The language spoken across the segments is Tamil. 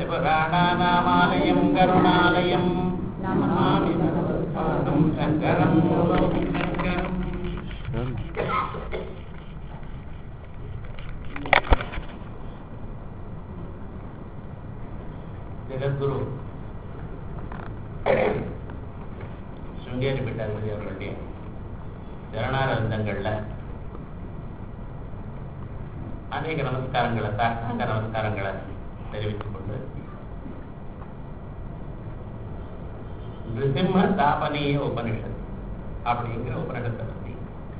புராணாநாமாலயம் கருணாலயம் நமாமி பகவத்பாதம் சங்கரம் லோகம் சங்கரம் ஜெகத்குரு சுங்கேரி பிட்டாதிபதி அவர்களுடைய சரணாரந்தங்கள்ல அநேக நமஸ்காரங்களை சாஷ்டாங்க நமஸ்காரங்களை தெரிவித்துக் கொண்டு நிருசிம்ம தாபனீய உபனிஷத் அப்படிங்கிற உபனிஷத்தை பத்தி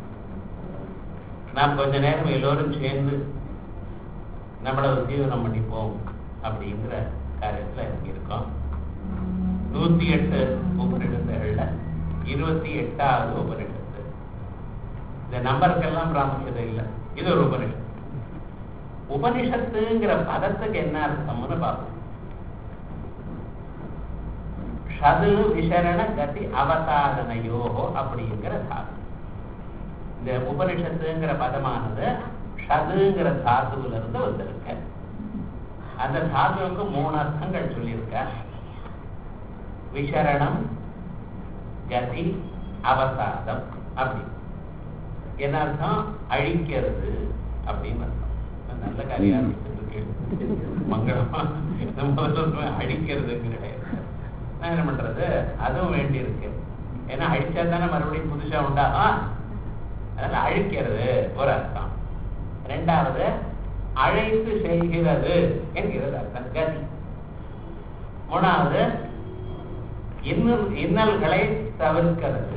நாம் கொஞ்ச நேரம் எல்லோரும் சேர்ந்து நம்மளை உத்தியோகம் பண்ணிப்போம் அப்படிங்கிற காரியத்துல இருக்கோம் நூத்தி எட்டு உபனிஷத்துகள்ல இருபத்தி எட்டாவது உபனிஷத்து இந்த நம்பருக்கெல்லாம் பிராமுக்கியதை இல்லை இது ஒரு உபனிஷத்து உபனிஷத்துங்கிற பதத்துக்கு என்ன அர்த்தம்னு பார்ப்போம் ஷது விசரண கதி அவசாதனையோகோ அப்படிங்கிற தாது இந்த உபனிஷத்துங்கிற பதமானது ஷதுங்கிற தாதுவில இருந்து வந்திருக்க அந்த தாதுவுக்கு மூணு அர்த்தங்கள் சொல்லியிருக்க விசரணம் கதி அவசாதம் அப்படி என்ன அர்த்தம் அழிக்கிறது அப்படின்னு அர்த்தம் நல்ல காரியம் மங்களமா நம்ம அழிக்கிறதுக்கு கிடையாது நான் என்ன பண்றது அதுவும் வேண்டி இருக்கு ஏன்னா அழிச்சா தானே மறுபடியும் புதுசா உண்டாகும் அதனால அழிக்கிறது ஒரு அர்த்தம் ரெண்டாவது அழைத்து செய்கிறது என்கிறது அர்த்தம் கதி மூணாவது இன்னல் இன்னல்களை தவிர்க்கிறது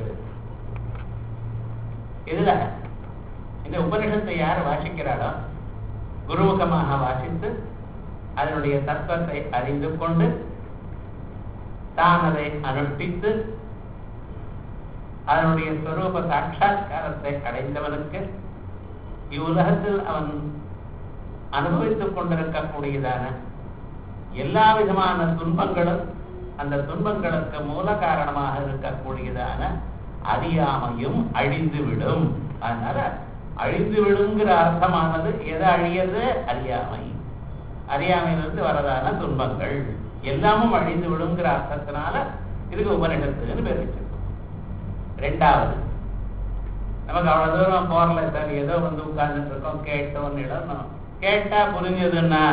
இதுல இந்த உபனிஷத்தை யார் வாசிக்கிறாரோ குருமுகமாக வாசித்து அதனுடைய தத்துவத்தை அறிந்து கொண்டு தான் அதை அனுஷ்டித்து அதனுடைய ஸ்வரூப சாட்சா்காரத்தை அடைந்தவனுக்கு இவ்வுலகத்தில் அவன் அனுபவித்துக் கொண்டிருக்கக்கூடியதான எல்லா விதமான துன்பங்களும் அந்த துன்பங்களுக்கு மூல காரணமாக இருக்கக்கூடியதான அறியாமையும் அழிந்துவிடும் அதனால அழிந்து விடுங்கிற அர்த்தமானது எதை அழியது அறியாமை அறியாமையிலிருந்து வரதான துன்பங்கள் எல்லாமும் அழிந்து விடுங்கிற அர்த்தத்தினால இதுக்கு உபனிஷத்துன்னு பேர் வச்சிருக்கோம் ரெண்டாவது நமக்கு அவ்வளவு தூரம் போறல சார் ஏதோ வந்து உட்கார்ந்துட்டு இருக்கோம் கேட்டோம் இடணும் கேட்டா புரிஞ்சதுன்னா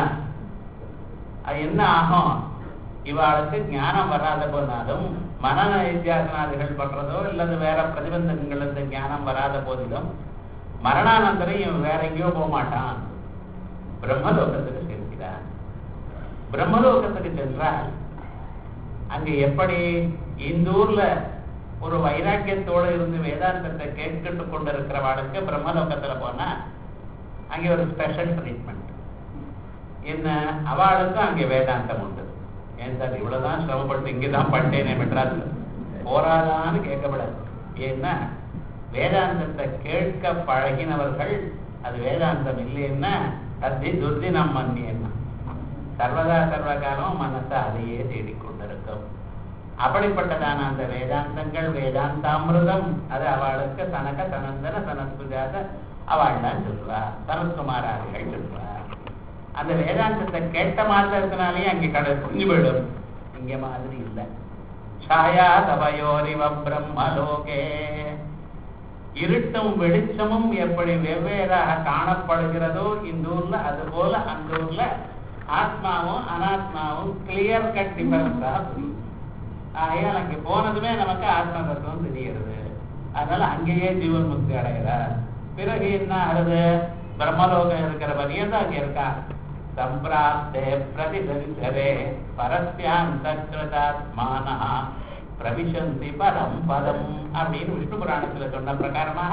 அது என்ன ஆகும் இவாளுக்கு ஞானம் வராத போனாலும் மனநல வித்தியாசனாதிகள் பண்றதோ இல்லது வேற பிரதிபந்தங்களுக்கு ஞானம் வராத போதிலும் மரணானந்தரம் இவன் வேற எங்கேயோ போக மாட்டான் பிரம்மலோகத்துக்கு செல்கிறான் பிரம்மலோகத்துக்கு சென்றால் அங்க எப்படி இந்த ஊர்ல ஒரு வைராக்கியத்தோடு இருந்து வேதாந்தத்தை கேட்டுட்டு கொண்டிருக்கிறவாளுக்கு பிரம்மலோகத்துல போனா அங்கே ஒரு ஸ்பெஷல் ட்ரீட்மெண்ட் என்ன அவளுக்கும் அங்கே வேதாந்தம் உண்டு ஏன் சார் இவ்வளவுதான் சிரமப்பட்டு இங்கதான் பண்ணிட்டேனே மெட்ராஸ்ல போராதான்னு கேட்கப்படாது ஏன்னா வேதாந்தத்தை கேட்க பழகினவர்கள் அது வேதாந்தம் இல்லைன்னா அத்தி துர்தினம் மன்னியன்னா சர்வதா சர்வகாலம் மனசை அதையே தேடிக்கொண்டிருக்கும் அப்படிப்பட்டதான அந்த வேதாந்தங்கள் வேதாந்தாமிருதம் அது அவளுக்கு தனக்க சனந்தன சனஸ்குஜாத அவள் தான் சொல்லுவா சனத்குமாராதிகள் சொல்லுவா அந்த வேதாந்தத்தை கேட்ட மாத்திரத்தினாலேயே அங்கே கடை புரிஞ்சு போயிடும் இங்க மாதிரி இல்லை சாயா தபயோரிவ பிரம்மலோகே இருட்டும் வெளிச்சமும் எப்படி வெவ்வேறாக காணப்படுகிறதோ இந்த ஊர்ல அது போல அந்த ஊர்ல ஆத்மாவும் அனாத்மாவும் கிளியர் கட் டிஃபரன்ஸா புரியும் ஆகையால் அங்கே போனதுமே நமக்கு ஆத்ம தத்துவம் தெரிகிறது அதனால அங்கேயே ஜீவன் முக்தி அடைகிறார் பிறகு என்ன ஆகுது பிரம்மலோகம் இருக்கிற பரியந்தான் அங்க இருக்கா சம்பிராப்தே பிரதிதரிசரே பரஸ்யாந்தகிருதாத்மானா பிரவிசந்தி பரம் பதம் அப்படின்னு விஷ்ணு புராணத்துல சொன்ன பிரகாரமாக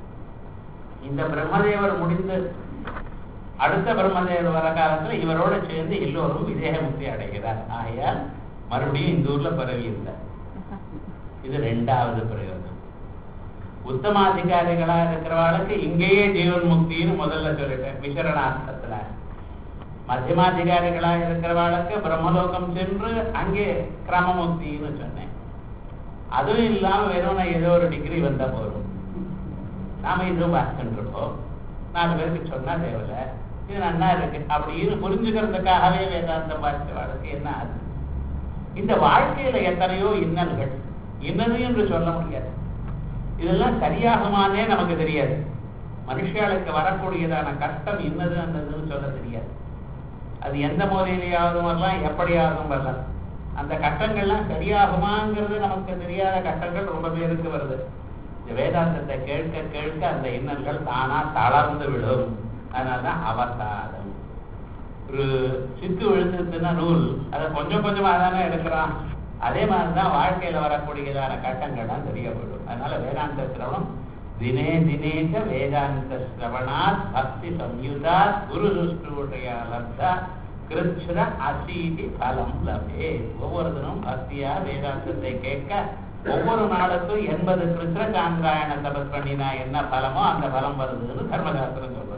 இந்த பிரம்மதேவர் முடிந்து அடுத்த பிரம்மதேவர் வர காலத்துல இவரோட சேர்ந்து எல்லோரும் விதேக முக்தி அடைகிறார் ஆகையால் மறுபடியும் இந்த ஊர்ல பரவி இல்லை இது ரெண்டாவது பிரயோஜனம் உத்தமாதிகாரிகளா இருக்கிறவாளுக்கு இங்கேயே ஜீவன் முக்தின்னு முதல்ல சொல்லிட்டேன் விசரணார்த்தத்துல மத்தியமாதிகாரிகளா இருக்கிறவாளுக்கு பிரம்மலோகம் சென்று அங்கே கிரமமுக்தின்னு சொன்னேன் அதுவும் இல்லாம வெறும் ஏதோ ஒரு டிகிரி வந்தா போதும் நாம இதுவும் பார்த்துட்டு இருப்போம் நாலு பேருக்கு சொன்னா தேவையில்ல இது நன்னா இருக்கு அப்படின்னு புரிஞ்சுக்கிறதுக்காகவே வேதாந்தம் வாழ்க்கை வாழ்க்கை என்ன ஆகுது இந்த வாழ்க்கையில எத்தனையோ இன்னல்கள் இன்னது என்று சொல்ல முடியாது இதெல்லாம் சரியாகுமானே நமக்கு தெரியாது மனுஷாளுக்கு வரக்கூடியதான கஷ்டம் இன்னது என்னதுன்னு சொல்ல தெரியாது அது எந்த மூலையிலேயாவது வரலாம் எப்படியாவதும் வரலாம் அந்த கட்டங்கள்லாம் சரியாகுமாங்கிறது நமக்கு தெரியாத கட்டங்கள் ரொம்ப பேருக்கு வருது இந்த வேதாந்தத்தை கேட்க கேட்க அந்த இன்னல்கள் தானா தளர்ந்து விடும் அதனாலதான் அவசாதம் ஒரு சிக்கு விழுந்துச்சுன்னா நூல் அதை கொஞ்சம் கொஞ்சமா தானே எடுக்கிறான் அதே மாதிரிதான் வாழ்க்கையில வரக்கூடியதான கட்டங்கள்லாம் தெரிய போயிடும் அதனால வேதாந்த சிரவணம் தினே தினேச்ச வேதாந்த சிரவணாத் பக்தி சம்யுதா குரு துஷ்டுடைய லப்தா கிருஷ்ண அசீதி பலம் லபே ஒவ்வொரு தினம் பக்தியா வேதாந்தத்தை கேட்க ஒவ்வொரு நாளுக்கும் எண்பது கிருஷ்ண சாந்திராயண தபஸ் பண்ணினா என்ன பலமோ அந்த பலம் வருதுன்னு தர்மசாஸ்திரம் சொல்றது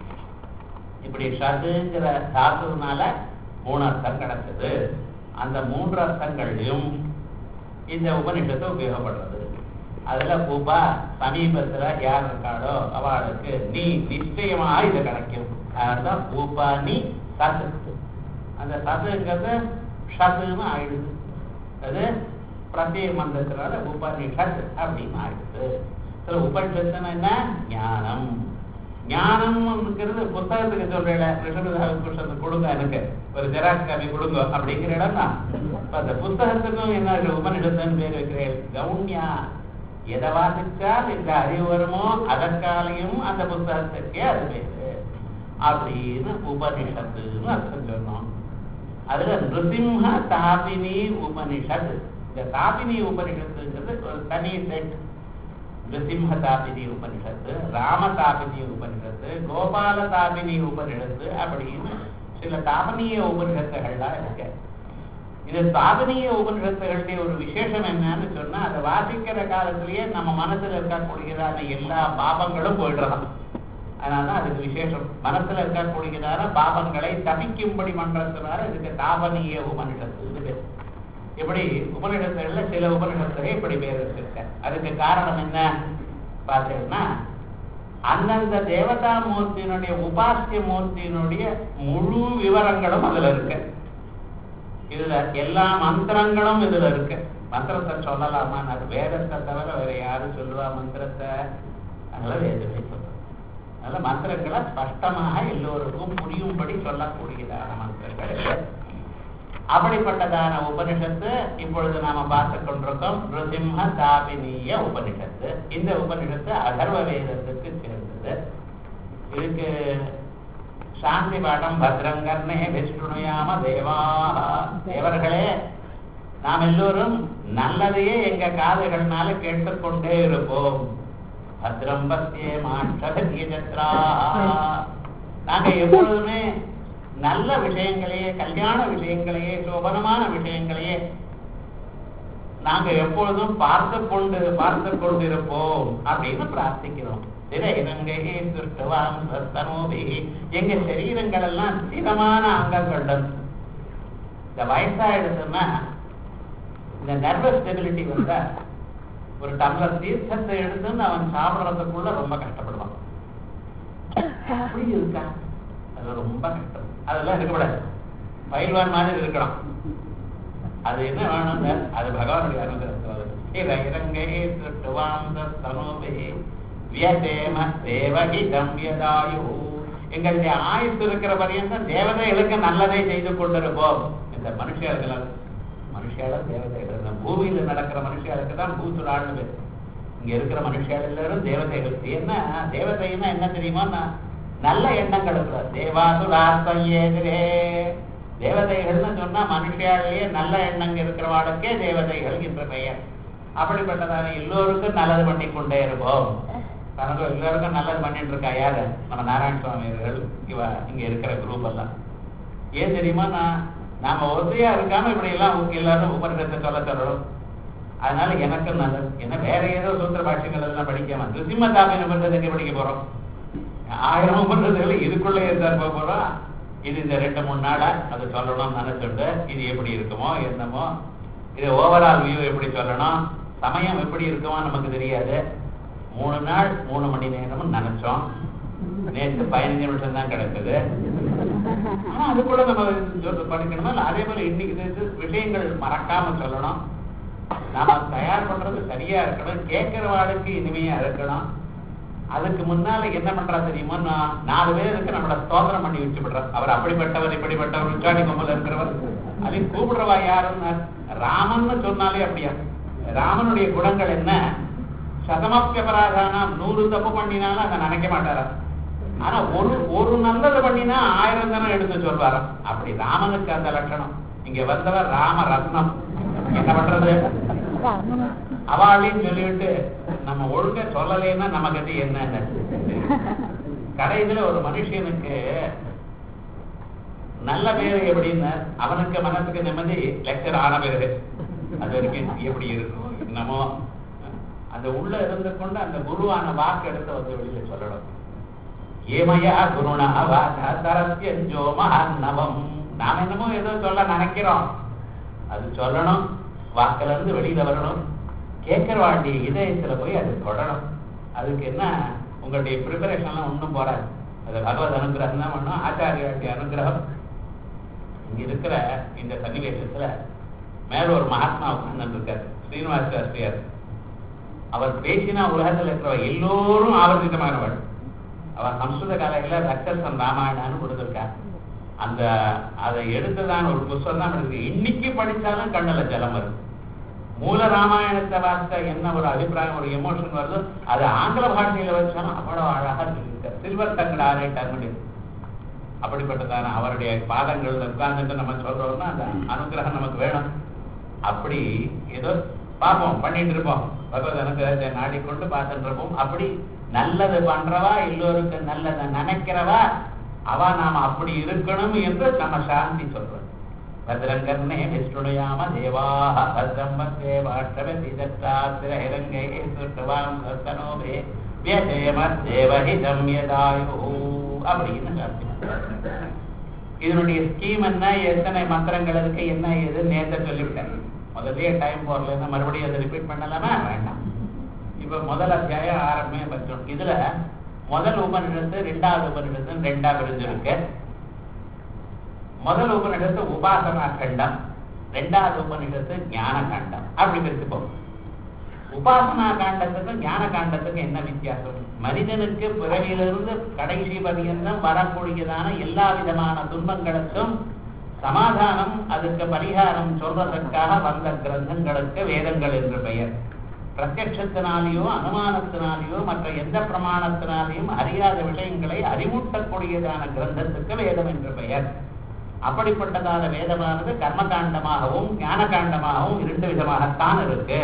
இப்படி ஷதுங்கிற தாத்துனால மூணு அர்த்தம் கிடைச்சது அந்த மூன்று அர்த்தங்களையும் இந்த உபனிஷத்தை உபயோகப்படுறது அதுல பூபா சமீபத்துல யார் இருக்காளோ அவளுக்கு நீ நிச்சயமா இது கிடைக்கும் அதுதான் பூபா நீ சத்து அந்த சத்துங்கிறது ஷத்துன்னு ஆயிடுது அது பிரத்யேக மந்திரத்தினால உபனிஷத் அப்படின்னு ஆயிடுது சில உபனிஷத்துனா என்ன ஞானம் ஞானம்ங்கிறது புத்தகத்துக்கு சொல்றேன் புருஷத்துக்கு கொடுங்க எனக்கு ஒரு ஜெராக்ஸ் காப்பி கொடுங்க அப்படிங்கிற இடம் தான் அந்த புத்தகத்துக்கும் என்ன உபனிஷத்துன்னு பேர் வைக்கிறேன் கவுன்யா எதை வாசிச்சால் இந்த அறிவு வருமோ அதற்காலையும் அந்த புத்தகத்துக்கே அது பேரு அப்படின்னு உபனிஷத்துன்னு அர்த்தம் சொன்னோம் அதுல நிருசிம்ஹ தாபினி உபனிஷத் இந்த தாபினி உபனிஷத்துங்கிறது ஒரு தனி செட் நிருசிம்ஹ தாபினி உபனிஷத்து ராம தாபினி உபனிஷத்து கோபால தாபினி உபனிஷத்து அப்படின்னு சில தாபனீய உபனிஷத்துகள்லாம் இருக்கு இது தாபனீய உபனிஷத்துகளுடைய ஒரு விசேஷம் என்னன்னு சொன்னா அதை வாசிக்கிற காலத்திலேயே நம்ம மனசுல இருக்கக்கூடியதான எல்லா பாபங்களும் போயிடுறதாம் அதனாலதான் அதுக்கு விசேஷம் மனசுல இருக்கக்கூடியதான பாபங்களை தவிக்கும்படி பண்றதுனால இதுக்கு தாபனீய உபனிஷத்து பேர் இப்படி உபனிஷத்துகள்ல சில உபனிஷத்துகள் இப்படி பேர் வச்சிருக்க அதுக்கு காரணம் என்ன பார்த்தீங்கன்னா அந்தந்த தேவதா மூர்த்தியினுடைய உபாசிய மூர்த்தியினுடைய முழு விவரங்களும் அதுல இருக்கு இதுல எல்லா மந்திரங்களும் இதுல இருக்கு மந்திரத்தை சொல்லலாமா அது வேதத்தை தவிர வேற யாரும் சொல்லுவா மந்திரத்தை அதனால வேதமே சொல்றது அதனால மந்திரங்களை ஸ்பஷ்டமாக எல்லோருக்கும் புரியும்படி சொல்லக்கூடியதான மந்திரங்கள் இல்லை அப்படிப்பட்டதான உபனிஷத்து இப்பொழுது நாம பார்த்து கொண்டிருக்கோம் ருசிம்ஹ தாபினிய உபனிஷத்து இந்த உபனிஷத்து அதர்வ வேதத்துக்கு சேர்ந்தது இதுக்கு சாந்தி பாடம் பத்ரங்கர்ணே விஷ்ணுயாம தேவா தேவர்களே நாம் எல்லோரும் நல்லதையே எங்க காதுகள்னால கேட்டுக்கொண்டே இருப்போம் பத்ரம் பத்தியே மாற்றா நாங்க எப்பொழுதுமே நல்ல விஷயங்களையே கல்யாண விஷயங்களையே சோபனமான விஷயங்களையே நாங்க எப்பொழுதும் பார்த்து கொண்டு பார்த்து கொண்டிருப்போம் அப்படின்னு பிரார்த்திக்கிறோம் திரையினங்கையே துஷ்டவான் சத்தனோபி எங்க சரீரங்கள் எல்லாம் ஸ்திரமான அங்கங்கள் இந்த வயசாயிடுச்சுன்னா இந்த நர்வஸ் ஸ்டெபிலிட்டி வந்தா ஒரு டம்ளர் தீர்த்தத்தை எடுத்துன்னு அவன் சாப்பிடுறதுக்குள்ள ரொம்ப கஷ்டப்படுவான் அப்படி இருக்கா அது ரொம்ப கஷ்டம் அதெல்லாம் இருக்கக்கூடாது பயில்வான் மாதிரி இருக்கணும் அது என்ன வேணுங்க அது பகவானுடைய அனுகிரகத்தை இறங்கை திருட்டுவான் தனோபே வியதேம தேவகிதம் யதாயு எங்களுடைய ஆயுசு இருக்கிற பரியந்தம் தேவதைகளுக்கு நல்லதை செய்து கொண்டிருப்போம் இந்த மனுஷர்கள் மனுஷால தேவதைகள் இந்த பூமியில நடக்கிற மனுஷாளுக்கு தான் பூசுராள்னு பேர் இங்க இருக்கிற மனுஷால் எல்லாரும் தேவதைகள் என்ன தேவதைன்னா என்ன தெரியுமா நல்ல எண்ணங்கள் இருக்கிற தேவாசுராத்மையேதிரே தேவதைகள்னு சொன்னா மனுஷாலேயே நல்ல எண்ணங்கள் இருக்கிறவாளுக்கே தேவதைகள் என்ற பெயர் அப்படிப்பட்டதான எல்லோருக்கும் நல்லது பண்ணி கொண்டே இருப்போம் தனக்கு எல்லாருக்கும் நல்லது பண்ணிட்டு இருக்கா யாரு நம்ம நாராயண சுவாமிகள் இவ இங்க இருக்கிற குரூப் எல்லாம் ஏன் தெரியுமா நான் நாம ஒத்தையா இருக்காம இப்படி எல்லாம் எல்லாரும் உபரிடத்தை சொல்ல சொல்றோம் அதனால எனக்கு நல்லது என்ன வேற ஏதோ சுந்தர பாஷ்யங்கள் எல்லாம் படிக்காம திருசிம்ம தாபின பண்றதுக்கு படிக்க போறோம் ஆயிரம் பண்றதுல இதுக்குள்ளே இருந்தார் போக போறோம் இது இந்த ரெண்டு மூணு நாளா அது சொல்லணும்னு நினைச்சுண்டு இது எப்படி இருக்குமோ என்னமோ இது ஓவரால் வியூ எப்படி சொல்லணும் சமயம் எப்படி இருக்குமோ நமக்கு தெரியாது மூணு நாள் மூணு மணி நேரமும் நினைச்சோம் நேற்று பதினஞ்சு நிமிஷம் தான் கிடைச்சது ஆனா அது கூட நம்ம சொல்ல- படிக்கணுமா இல்ல அதே போல இன்னைக்கு இது விஷயங்கள் மறக்காம சொல்லணும் நாம தயார் பண்றது சரியா இருக்கணும் கேட்கிறவாளுக்கு இனிமையா இருக்கணும் அதுக்கு முன்னால என்ன பண்றா தெரியுமா நான் நாலு பேருக்கு நம்மள ஸ்தோத்திரம் பண்ணி வச்சு விடுறோம் அவர் அப்படிப்பட்டவர் இப்படிப்பட்டவர் உச்சாணி கொம்பல இருக்கிறவர் அதையும் கூப்பிடுறவா யாருன்னு ராமன்னு சொன்னாலே அப்படியா ராமனுடைய குணங்கள் என்ன சதமப்பியபராதானா நூறு தப்பு பண்ணினாலும் அதை நினைக்க மாட்டாரா ஆனா ஒரு ஒரு நல்லது பண்ணினா ஆயிரம் தானே எடுத்து சொல்வாராம் அப்படி ராமனுக்கு அந்த லட்சணம் இங்க வந்தவர் ராம ரத்னம் என்ன பண்றது அவாளையும் சொல்லிவிட்டு நம்ம ஒழுங்கா சொல்லலைன்னா நம்ம கதி என்ன கடைசியில ஒரு மனுஷனுக்கு நல்ல பேரு எப்படின்னு அவனுக்கு மனசுக்கு நிம்மதி லெக்சர் ஆன பேரு அது வரைக்கும் எப்படி இருக்கும் என்னமோ அந்த உள்ள இருந்து கொண்டு அந்த குருவான வாக்கு எடுத்து வந்து வெளியில சொல்லணும் ஏமயா குருணா வாச சரஸ்யஞ்சோ மகாநவம் நாம என்னமோ ஏதோ சொல்ல நினைக்கிறோம் அது சொல்லணும் வாக்குல இருந்து வெளியில வரணும் கேட்கிற வாண்டிய இதயத்துல போய் அது தொடணும் அதுக்கு என்ன உங்களுடைய ப்ரிப்பரேஷன்லாம் ஒண்ணும் போறாது அது பகவத் அனுகிரகம் தான் பண்ணும் ஆச்சாரியாட்டிய அனுகிரகம் இங்க இருக்கிற இந்த சன்னிவேசத்துல மேல ஒரு மகாத்மா உட்கார்ந்து இருக்காரு ஸ்ரீனிவாச சாஸ்திரியார் அவர் பேசினா உலகத்துல இருக்கிறவ எல்லோரும் ஆவர்த்திதமானவள் அவர் சம்ஸ்கிருத கலையில ரக்கசன் ராமாயணான்னு கொடுத்திருக்கார் அந்த அதை எடுத்ததான ஒரு புஸ்தகம் தான் இருக்கு இன்னைக்கு படிச்சாலும் கண்ணுல ஜலம் வருது மூல ராமாயணத்தை வார்த்த என்ன ஒரு அபிப்பிராயம் ஒரு எமோஷன் வருதோ அது ஆங்கில பாஷையில வச்சாலும் அவ்வளவு அழகா சொல்லியிருக்கார் சில்வர் தங்கட ஆரைட்டார் முடியும் அப்படிப்பட்டதான அவருடைய பாதங்கள் உட்கார்ந்துட்டு நம்ம சொல்றோம்னா அந்த அனுகிரகம் நமக்கு வேணும் அப்படி ஏதோ பார்ப்போம் பண்ணிட்டு இருப்போம் பகவத் அனுகிரகத்தை நாடிக்கொண்டு பார்த்துட்டு இருப்போம் அப்படி நல்லது பண்றவா எல்லோருக்கும் நல்லதை நினைக்கிறவா அவ நாம அப்படி இருக்கணும் என்று நம்ம சாந்தி சொல்றோம் பத்ரங்கர்ணே விஷ்ணுயாம தேவாஹ பத்ரம் வந்தே வாஷ்டவதி தத்தாத்திரஹிரங்கே சுஷ்டவாம் சத்தனோபே வியதேம தேவஹிதம் யதாயு அப்படின்னு சாந்தி இதனுடைய ஸ்கீம் என்ன எத்தனை மந்திரங்கள் இருக்கு என்ன ஏது நேத்த சொல்லிவிட்டேன் முதல்லயே டைம் போடலன்னா மறுபடியும் அதை ரிப்பீட் பண்ணலாமா வேண்டாம் இப்ப முதல் அத்தியாயம் ஆரம்பமே பற்றும் இதுல முதல் உபனிடத்து ரெண்டாவது உபனிடத்து ரெண்டா பிரிஞ்சிருக்கு முதல் உபனிடத்து உபாசனா கண்டம் ரெண்டாவது உபனிடத்து ஞான காண்டம் அப்படி பிரிச்சு போகும் உபாசனா காண்டத்துக்கும் ஞான காண்டத்துக்கும் என்ன வித்தியாசம் மனிதனுக்கு பிறவியிலிருந்து கடைசி பரியந்தம் வரக்கூடியதான எல்லா விதமான துன்பங்களுக்கும் சமாதானம் அதுக்கு பரிகாரம் சொல்றதற்காக வந்த கிரந்தங்களுக்கு வேதங்கள் என்று பெயர் பிரத்யட்சத்தினாலேயோ அனுமானத்தினாலேயோ மற்ற எந்த பிரமாணத்தினாலேயும் அறியாத விஷயங்களை அறிவூட்டக்கூடியதான கிரந்தத்துக்கு வேதம் என்று பெயர் அப்படிப்பட்டதான வேதமானது கர்மகாண்டமாகவும் ஞான காண்டமாகவும் இரண்டு விதமாகத்தான் இருக்கு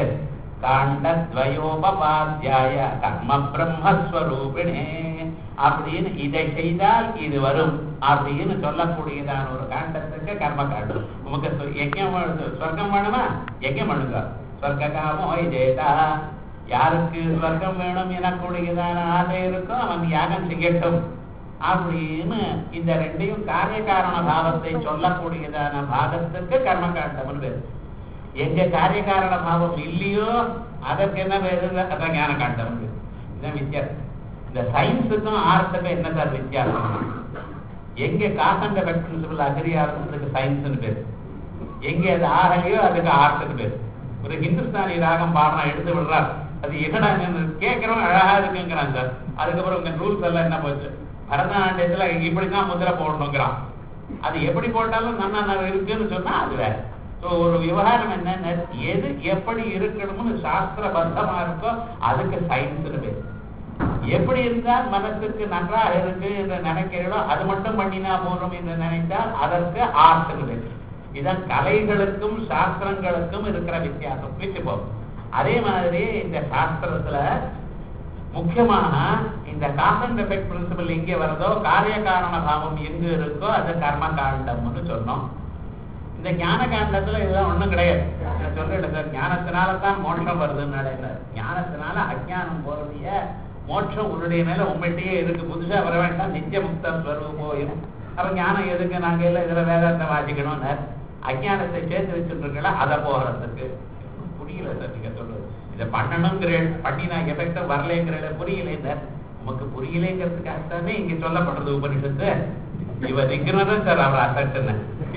காண்டத்வயோபாத்தியாய கர்ம பிரம்மஸ்வரூபிணே அப்படின்னு இதை செய்தால் இது வரும் அப்படின்னு சொல்லக்கூடியதான ஒரு காண்டத்துக்கு கர்ம காண்டம் உமக்கு சொ- யஜ்ஞம் வேணும், சொர்க்கம் வேணுமா யஜ்ஞம் பண்ணுங்க சொர்க்க காமோ ஜெயதா யாருக்கு சொர்க்கம் வேணும் எனக்கூடியதான ஆசை இருக்கோ அவன் யாகம் செய்யட்டும் அப்படின்னு இந்த ரெண்டையும் காரிய காரண பாவத்தை சொல்லக்கூடியதான பாகத்துக்கு கர்ம காண்டம்னு பேரு எங்க காரிய காரண பாவம் இல்லையோ அதற்கு என்ன பேரு அதான் ஞான காண்டம் பேரு இதான் வித்தியாசம் இந்த சயின்ஸுக்கும் ஆர்ட்டுக்கும் என்ன சார் வித்தியாசம் எங்க காசண்ட பிரின்சிபல் அக்ரியா இருக்கும் அதுக்கு சயின்ஸ்னு பேரு எங்க அது ஆகலையோ அதுக்கு ஆர்ட்னு பேரு ஒரு ஹிந்துஸ்தானி ராகம் பாடுறான் எடுத்து விடுறார் அது என்னடா கேட்கிறவங்க அழகா இருக்குங்கிறான் சார் அதுக்கப்புறம் உங்க ரூல்ஸ் எல்லாம் என்ன போச்சு பரதநாட்டியத்துல இப்படிதான் முதிரை போடணுங்கிறான் அது எப்படி போட்டாலும் நன்னா இருக்குன்னு சொன்னா அது வேற ஸோ ஒரு விவகாரம் என்னன்னா எது எப்படி இருக்கணும்னு சாஸ்திரபத்தமா இருக்கோ அதுக்கு சயின்ஸ்னு பேர் எப்படி இருந்தால் மனசுக்கு நன்றாக இருக்கு என்று நினைக்கிறீர்களோ அது மட்டும் பண்ணினா போதும் என்று நினைத்தால் அதற்கு ஆர்ட்னு பேர் இதான் கலைகளுக்கும் சாஸ்திரங்களுக்கும் இருக்கிற வித்தியாசம் பிரிச்சு போகும் அதே மாதிரி இந்த சாஸ்திரத்துல முக்கியமாக இந்த காஸ் அண்ட் எஃபெக்ட் பிரின்சிபல் எங்கே வருதோ காரிய காரண பாவம் எங்க இருக்கோ அது கர்ம காண்டம்னு சொன்னோம் இந்த ஞான காண்டத்துல இதெல்லாம் ஒண்ணும் கிடையாது நான் சொல்றேன் சார் ஞானத்தினால தான் மோட்சம் வருதுன்னு நினைக்கிறார் ஞானத்தினால அஜ்ஞானம் போறதைய மோட்சம் உன்னுடைய மேல உங்கள்கிட்டயே இருக்கு புதுசா வர வேண்டாம் நித்திய முக்த ஸ்வரூபோயம் அப்ப ஞானம் எதுக்கு நாங்க எல்லாம் இதுல வேதாந்த வாசிக்கணும்னு அஜ்ஞானத்தை சேர்த்து வச்சுட்டு இருக்கல அதை போகிறதுக்கு புரியல சார் நீங்க சொல்றது இதை பண்ணணுங்கிறேன் பண்ணி நான் எஃபெக்டா வரலைங்கிறேன் புரியல சார் நமக்கு புரியலைங்கிறதுக்காகத்தானே இங்க சொல்லப்படுறது உபனிஷத்து இவர் நிக்கிறதும் சார் அவர் அசட்டுன்னு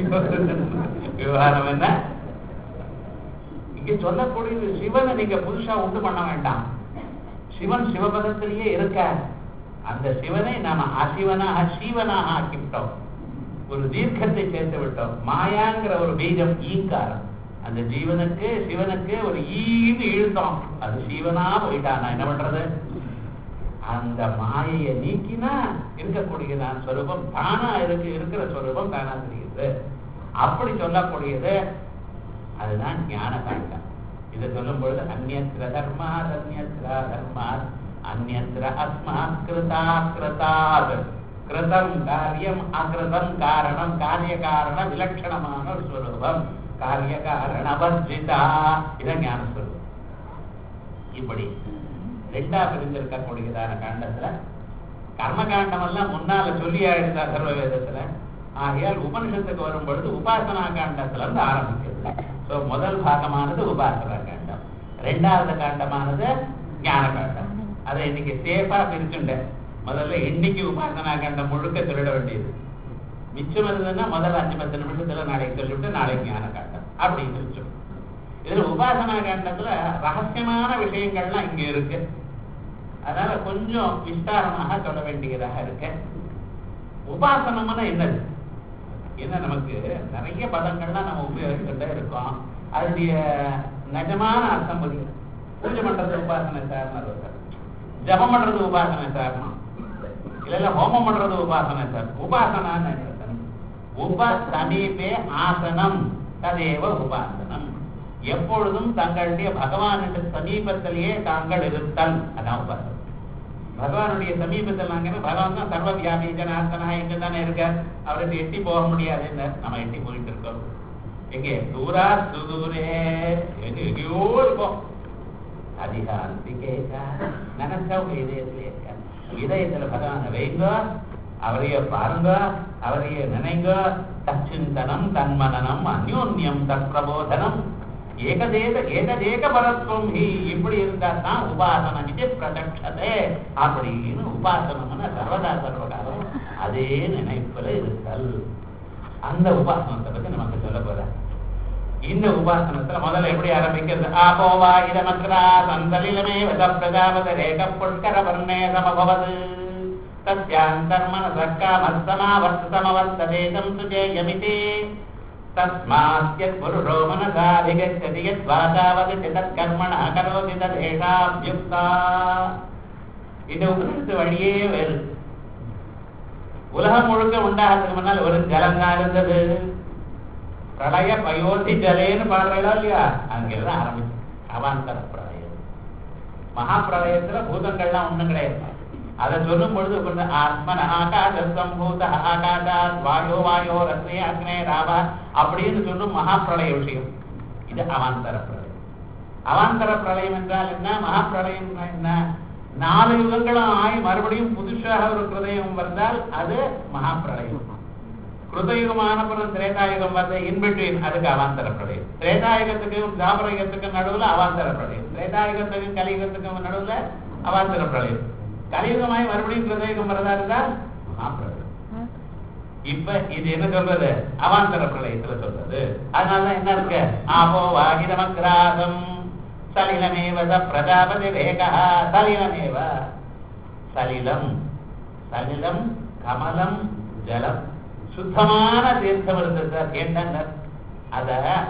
விவகாரம் என்ன இங்க சொல்லக்கூடியது சிவனை நீங்க புதுசா உண்டு பண்ண வேண்டாம் சிவன் சிவபதத்திலேயே இருக்க அந்த சிவனை நாம அசிவனாக சீவனாக ஆக்கிவிட்டோம் ஒரு தீர்க்கத்தை சேர்த்து விட்டோம் மாயாங்கிற ஒரு பீஜம் ஈங்காரம் அந்த ஜீவனுக்கு சிவனுக்கு ஒரு ஈன்னு இழுத்தோம் அது சிவனா போயிட்டானா என்ன பண்றது அந்த மாயையை நீக்கினா இருக்கக்கூடியதான் ஸ்வரூபம் தானா இருக்கு இருக்கிற ஸ்வரூபம் தானா தெரியுது அப்படி சொல்லக்கூடியது அதுதான் ஞான காண்டம் இதை சொல்லும் பொழுது அந்நத்திர தர்மாத் அந்நத்திர தர்மாத் அந்நத்திர அஸ்மாத் கிருதா கிருதாத் கிருதம் காரியம் அகிருதம் காரணம் காரிய காரண விலட்சணமான ஒரு ஸ்வரூபம் காரிய காரண வர்ஜிதா இதான் ஞான ஸ்வரூபம் இப்படி ரெண்டா பிரிஞ்சிருக்கக்கூடியதான காண்டத்துல கர்ம காண்டம் எல்லாம் முன்னால சொல்லி ஆயிடுச்சா சர்வ வேதத்துல ஆகையால் உபனிஷத்துக்கு வரும் பொழுது உபாசனா காண்டத்துல இருந்து ஆரம்பிக்கிறது சோ முதல் பாகமானது உபாசனா காண்டம் ரெண்டாவது காண்டமானது ஞான காண்டம் அதை இன்னைக்கு சேஃபா பிரிச்சுட்டேன் முதல்ல இன்னைக்கு உபாசனா காண்டம் முழுக்க சொல்லிட வேண்டியது மிச்சம் இருந்ததுன்னா முதல்ல அஞ்சு பத்து நிமிஷத்துல நாளைக்கு சொல்லிவிட்டு நாளைக்கு ஞான காண்டம் அப்படின்னு வச்சோம் இதுல உபாசனா காண்டத்துல ரகசியமான விஷயங்கள்லாம் இங்க இருக்கு அதனால கொஞ்சம் விஸ்தாரமாக சொல்ல வேண்டியதாக இருக்கு உபாசனம்னா என்னது என்ன நமக்கு நிறைய பதங்கள்லாம் நம்ம உபயோகிச்சுட்டே இருக்கோம் அதனுடைய நிஜமான அர்த்தம் புரியும் பூஜை பண்றது உபாசனை சாரணம் ஜபம் பண்றது உபாசனை சாரணம் இல்ல இல்ல ஹோமம் பண்றது உபாசனை சார் உபாசனான்னு என்ன அர்த்தம்? உப சமீபே ஆசனம் ததேவ உபாசனம் எப்பொழுதும் தங்களுடைய பகவானுடைய சமீபத்திலேயே தாங்கள் இருத்தல் அதான் உபாசனம் பகவானுடைய சமீபத்தில் நாங்க பகவான் தான் சர்வ வியாபி ஜனார்த்தனா எங்க தானே இருக்க அவருக்கு எட்டி போக முடியாது நம்ம எட்டி போயிட்டு இருக்கோம் எங்கே தூரா சுதூரே எங்க எங்கேயோ இருக்கோம் அதிகாந்திகேகா நினைச்சா உங்க இதயத்திலே இருக்க இதயத்துல பகவானை வைங்க அவரைய பாருங்க அவரைய நினைங்க தச்சிந்தனம் தன்மனனம் அந்யோன்யம் தற்பிரபோதனம் ஏகதேக ஏகதேக பரத்வம் ஹி இப்படி இருந்தா தான் உபாசனம் இது பிரதட்சதே அப்படின்னு உபாசனம்னு சர்வதா சர்வகாலம் அதே நினைப்புல இருத்தல் அந்த உபாசனத்தை பத்தி நமக்கு சொல்ல போற இந்த உபாசனத்துல முதல்ல எப்படி ஆரம்பிக்கிறது ஆபோவா இடமக்ரா சந்தலிலமே வத பிரஜாபத ரேக புஷ்கர வர்ணே சமபவது தஸ்யாந்தர்மன சக்காமஸ்தமாவர்த்தமவர்த்ததேதம் சுஜேயமிதே तस्मात् पुरुषो मनसाधिगच्छति यद्वाचावदति तत्कर्मणः करोति तदेषाभ्युक्ता இந்த உபனிஷத்து வழியே வேறு உலகம் முழுக்க உண்டாகிறதுக்கு முன்னால் ஒரு ஜலங்கா இருந்தது பிரளய பயோதி ஜலேன்னு பாடுறா இல்லையா அங்கிருந்து ஆரம்பிச்சு அவாந்தர பிரளயம் மகா பிரளயத்துல பூதங்கள்லாம் ஒண்ணும் கிடையாது அதை சொல்லும் பொழுது கொஞ்சம் ஆத்மன ஆகாச சம்பூத ஆகாசாத் வாயோ வாயோ ரத்னே அக்னே ராவா அப்படின்னு சொல்லும் மகா பிரளய விஷயம் இது அவாந்தர பிரளயம் அவாந்தர பிரளயம் என்றால் என்ன மகா பிரளயம் என்ன நாலு யுகங்களும் ஆகி மறுபடியும் புதுசாக ஒரு கிருதயுகம் வந்தால் அது மகா பிரளயம் கிருதயுகமான பிறகு திரேதாயுகம் வந்து இன்பிட்வீன் அதுக்கு அவாந்தர பிரளயம் திரேதாயுகத்துக்கும் தாபரயுகத்துக்கும் நடுவுல அவாந்தர பிரளயம் திரேதாயுகத்துக்கும் கலியுகத்துக்கும் நடுவுல அவாந்தர பிரளயம் கலியுகமாய் மறுபடியும் கிருதயுகம் வரதா இருந்தா மகாபிரளயம் இப்ப இது என்ன சொல்றது அவாந்தர பிரளயத்துல சொல்றது அதனாலதான் என்ன இருக்கு ஆபோ வாகிதமக்ராதம் சலிலமேவ ச பிரஜாபதி ரேகா சலிலமேவ சலிலம் சலிலம் கமலம் ஜலம் சுத்தமான தீர்த்தம் இருந்தது சார் கேட்டாங்க அத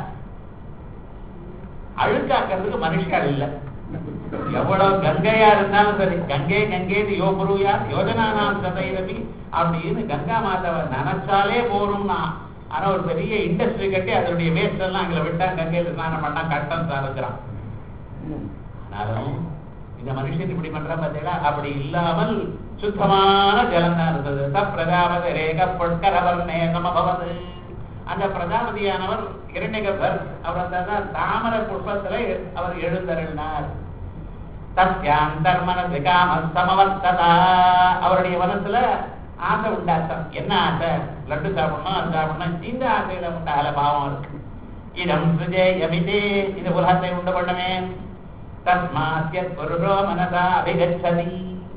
அழுக்காக்கிறதுக்கு மனுஷால் இல்லை எவ்வளவு கங்கையா இருந்தாலும் சரி கங்கை கங்கை யோபுருயா யோஜனானாம் சதைரவி அப்படின்னு கங்கா மாதாவை நினைச்சாலே போரும்னா ஆனா ஒரு பெரிய இண்டஸ்ட்ரி கட்டி அதனுடைய வேஸ்ட் எல்லாம் அங்கே விட்டா கங்கையில ஸ்நானம் பண்ணா கட்டம் சாருக்கிறான் ஆனாலும் இந்த மனுஷன் இப்படி பண்ற பார்த்தீங்களா அப்படி இல்லாமல் சுத்தமான ஜலம் தான் இருந்தது ச பிரஜாபதி ரேக பொற்கரவர்ணே சமபவது அந்த பிரஜாபதியானவர் இரண்யகர் அவர் அந்த தாமர புஷ்பத்துல அவர் எழுந்தருளினார் தஸ்யாந்தர்மனசு காமஸ்தமவர்த்ததா அவருடைய மனசுல ஆசை உண்டாட்டம் என்ன ஆசை லட்டு சாப்பிடணும் அது சாப்பிடணும் இந்த ஆசையில உண்டாகல பாவம் இருக்கு இதம் சுஜேயமிதே இது உலகத்தை உண்டு பண்ணமே தஸ்மாத்யத் புருஷோ மனதா அபிகச்சதி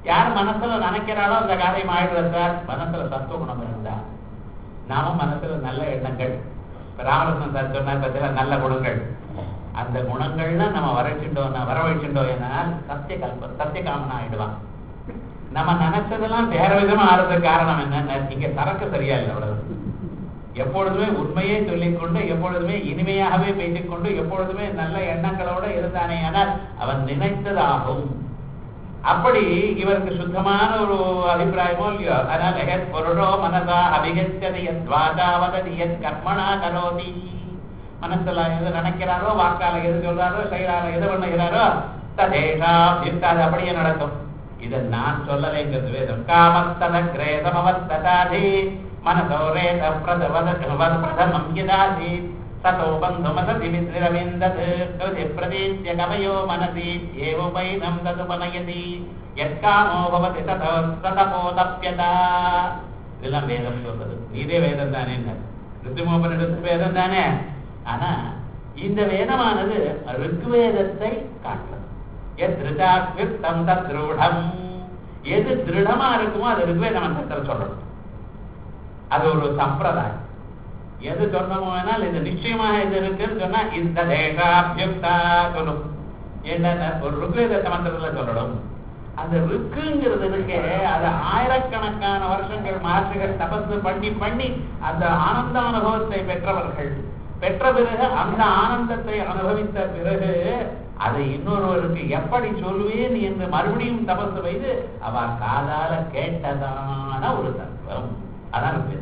யார் மனசுல நினைக்கிறாளோ அந்த காரியம் ஆயிடுறது சார் மனசுல சத்துவ குணம் இருந்தா நாம மனசுல நல்ல எண்ணங்கள் இப்ப ராமகிருஷ்ணன் சார் சொன்னார் பத்தில நல்ல குணங்கள் அந்த குணங்கள்லாம் நம்ம வரவச்சுட்டோம் வரவழைச்சுட்டோம் ஏன்னால் சத்திய கல்ப சத்திய காமனா ஆயிடுவான் நம்ம நினைச்சதெல்லாம் வேற விதமா ஆறதுக்கு காரணம் என்ன இங்க சரக்கு சரியா இல்லை அவ்வளவு எப்பொழுதுமே உண்மையே சொல்லிக்கொண்டு எப்பொழுதுமே இனிமையாகவே பேசிக்கொண்டு எப்பொழுதுமே நல்ல எண்ணங்களோட இருந்தானே ஆனால் அவன் நினைத்ததாகும் அப்படி இவருக்கு சுத்தமான ஒரு அபிப்பிராயமோ இல்லையோ அதனால எத் பொருளோ மனதா அபிகச்சது எத் வாதா வததி எத் கர்மணா கரோதி மனசுல எது நினைக்கிறாரோ வாக்கால எது சொல்றாரோ செயலால எது பண்ணுகிறாரோ ததேஷா அது அப்படியே நடக்கும் இதை நான் சொல்லலைங்கிறது வேதம் காமஸ்தத கிரேதமவஸ்தாதி மனசோரேத பிரதவத பிரதமம் யதாசி ततो बन्धुमसति विद्रविन्दत् कृति प्रदीत्य कवयो मनसि एवोपैनं तदुपनयति यत्कामो भवति ततो ततपोदप्यता இதெல்லாம் வேதம் சொல்றது நீதே வேதம் தானே ரித்துமோபனிடத்து வேதம் தானே ஆனா இந்த வேதமானது ருக்வேதத்தை காட்டுறது எத் ரிதாத்வித்தம் தத் திருடம் எது திருடமா இருக்குமோ அது ருக்வேத மந்திரத்தில் சொல்லணும் அது ஒரு சம்பிரதாயம் எது சொன்னமோ வேணால் இது நிச்சயமாக இது இருக்குன்னு சொன்னா இந்த தேகாபியுக்தா சொல்லும் என்ன ஒரு ருக்வேத மந்திரத்துல சொல்லணும் அந்த ருக்குங்கிறது இருக்கே அது ஆயிரக்கணக்கான வருஷங்கள் மகர்ஷிகள் தபசு பண்ணி பண்ணி அந்த ஆனந்த அனுபவத்தை பெற்றவர்கள் பெற்ற பிறகு அந்த ஆனந்தத்தை அனுபவித்த பிறகு அதை இன்னொருவருக்கு எப்படி சொல்வேன் என்று மறுபடியும் தபசு வைத்து அவ காதால கேட்டதான ஒரு தத்துவம் அதான் ருக்வேதம்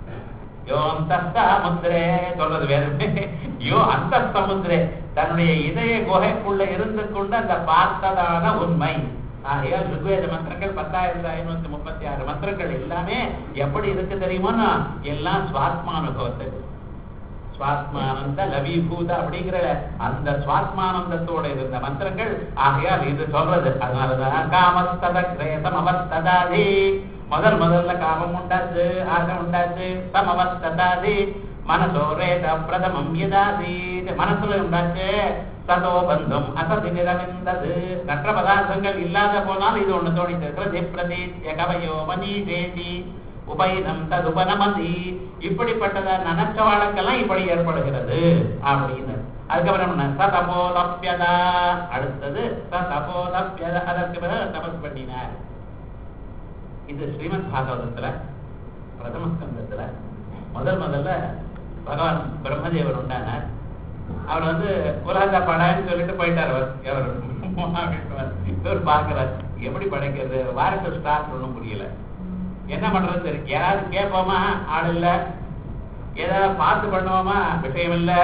யோ அந்த முத்திரே சொல்றது வேறுமே யோ அந்த சமுத்திரே தன்னுடைய இதய குகைக்குள்ள இருந்து கொண்டு அந்த பார்த்ததான உண்மை ஆகையால் ருக்வேத மந்திரங்கள் பத்தாயிரத்தி ஐநூத்தி முப்பத்தி ஆறு மந்திரங்கள் எல்லாமே எப்படி இருக்கு தெரியுமா எல்லாம் சுவாத்மானுபவத்தை சுவாத்மானந்த லவீபூத அப்படிங்கிற அந்த சுவாத்மானந்தத்தோட இருந்த மந்திரங்கள் ஆகையால் இது சொல்றது அதனாலதான் காமஸ்தத கிரேசம் அவஸ்ததாதி முதல் முதல்ல காமம் உண்டாச்சு ஆசை உண்டாச்சு சமவஸ்ததாதி மனசோரேத பிரதமம் யதாதி மனசுல உண்டாச்சு சதோ பந்தம் அசதி நிரவிந்தது மற்ற பதார்த்தங்கள் இல்லாத போனால் இது ஒண்ணு தோணித்து பிரதி பிரதீத்ய கவயோ மனீஷேதி உபயினம் தது உபநமதி இப்படிப்பட்டத நினைச்ச வழக்கெல்லாம் இப்படி ஏற்படுகிறது அப்படின்னு அதுக்கப்புறம் என்ன சதபோதப்பியதா அடுத்தது சதபோதப்பியதா அதற்கு பிறகு தபஸ் பண்ணினார் இது ஸ்ரீமத் பாகவதத்துல பிரதம ஸ்கந்தத்துல முதல் முதல்ல பகவான் பிரம்மதேவர் உண்டானார் அவர் வந்து உலகத்தை படான்னு சொல்லிட்டு போயிட்டார் அவர் எவர் இவர் பார்க்கிறார் எப்படி படைக்கிறது வாரத்து ஸ்டார்ட் ஒன்றும் புரியல என்ன பண்றது தெரியும் யாராவது கேட்போமா ஆள் இல்ல ஏதாவது பார்த்து பண்ணுவோமா விஷயம் இல்ல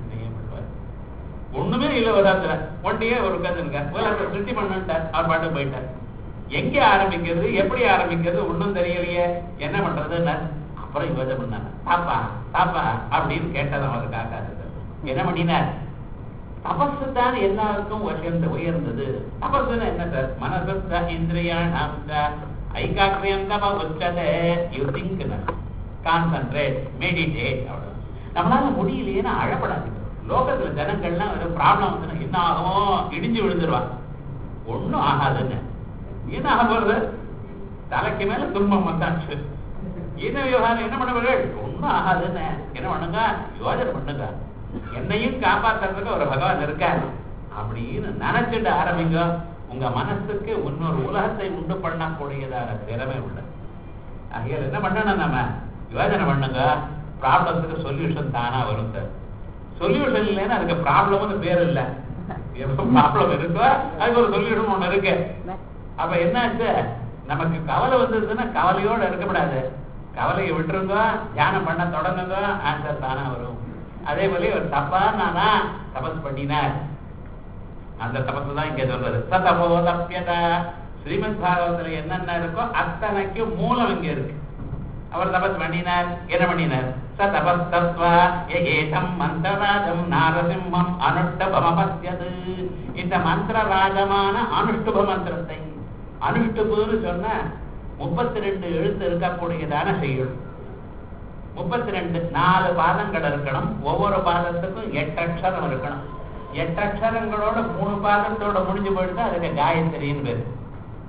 ஒண்ணுமே இல்ல உலகத்துல ஒன்றையே ஒரு உட்கார்ந்து இருக்கார் உலகத்தை சுத்தி பண்ணுட்டார் அவர் பாட்டு போயிட்டார் எங்க ஆரம்பிக்கிறது எப்படி ஆரம்பிக்கிறது ஒண்ணும் தெரியலையே என்ன பண்றதுன்னு அப்புறம் யோசனை பண்ணாங்க தாப்பா தாப்பா அப்படின்னு கேட்டது அவர் காக்கா என்ன பண்ணினார் தபசு தான் எல்லாருக்கும் உயர்ந்த உயர்ந்தது தபசுன்னு என்ன சார் மனசு இந்திரியாணம் ஐகாக்கிரியம் தப உச்சதே யூ திங்க் கான்சன்ட்ரேட் மெடிடேட் அவ்வளவு நம்மளால முடியலையேன்னு அழப்படாது லோகத்துல ஜனங்கள்லாம் ஒரு ப்ராப்ளம் வந்து என்ன ஆகும் இடிஞ்சு விழுந்துருவான் ஒண்ணும் ஆகாதுன்னு என்ன ஆக போறது தலைக்கு மேல துன்பம் வந்தாச்சு என்ன விவகாரம் என்ன பண்ணுவார்கள் ஒண்ணும் ஆகாதுன்னு என்ன பண்ணுங்க யோஜனை பண்ணுங்க என்னையும் காப்பாத்துறதுக்கு ஒரு பகவான் இருக்காரு அப்படின்னு நினைச்சிட்டு ஆரம்பிங்க உங்க மனசுக்கு இன்னொரு உலகத்தை உண்டு பண்ணக்கூடியதான திறமை உள்ளது ஆகையால் என்ன பண்ணணும் நம்ம யோஜனை பண்ணுங்க ப்ராப்ளத்துக்கு சொல்யூஷன் தானா வரும் சார் சொல்யூஷன் இல்லைன்னா அதுக்கு ப்ராப்ளம்னு பேர் இல்லை எப்போ ப்ராப்ளம் இருக்கோ அதுக்கு ஒரு சொல்யூஷன் ஒண்ணு இருக்கு அப்ப என்னாச்சு நமக்கு கவலை வந்ததுன்னா கவலையோட இருக்கக்கூடாது கவலையை விட்டுருங்க தியானம் பண்ண தொடங்குங்க ஆன்சர் தானா வரும் அதே போல ஒரு தப்பா நானா தபஸ் பண்ணினார் அந்த தபஸ் தான் இங்க சொல்றது சதபோதப்பியதா ஸ்ரீமத் பாகவத்துல என்னென்ன இருக்கோ அத்தனைக்கு மூலம் இங்க இருக்கு அவர் தபஸ் பண்ணினார் என்ன பண்ணினார் ச தபஸ் தத்வா ஏதம் மந்திரராஜம் நாரசிம்மம் அனுஷ்டபமபத்தியது இந்த மந்திரராஜமான அனுஷ்டுப மந்திரத்தை அனுஷ்டுபுன்னு சொன்ன முப்பத்தி ரெண்டு எழுத்து இருக்கக்கூடியதான செய்யுள் முப்பத்தி ரெண்டு நாலு பாதங்கள் இருக்கணும் ஒவ்வொரு பாதத்துக்கும் எட்டு அக்ஷரம் இருக்கணும் எட்டு அக்ஷரங்களோட மூணு பாதத்தோட முடிஞ்சு போயிட்டு அதுக்கு காயத்ரின்னு பேரு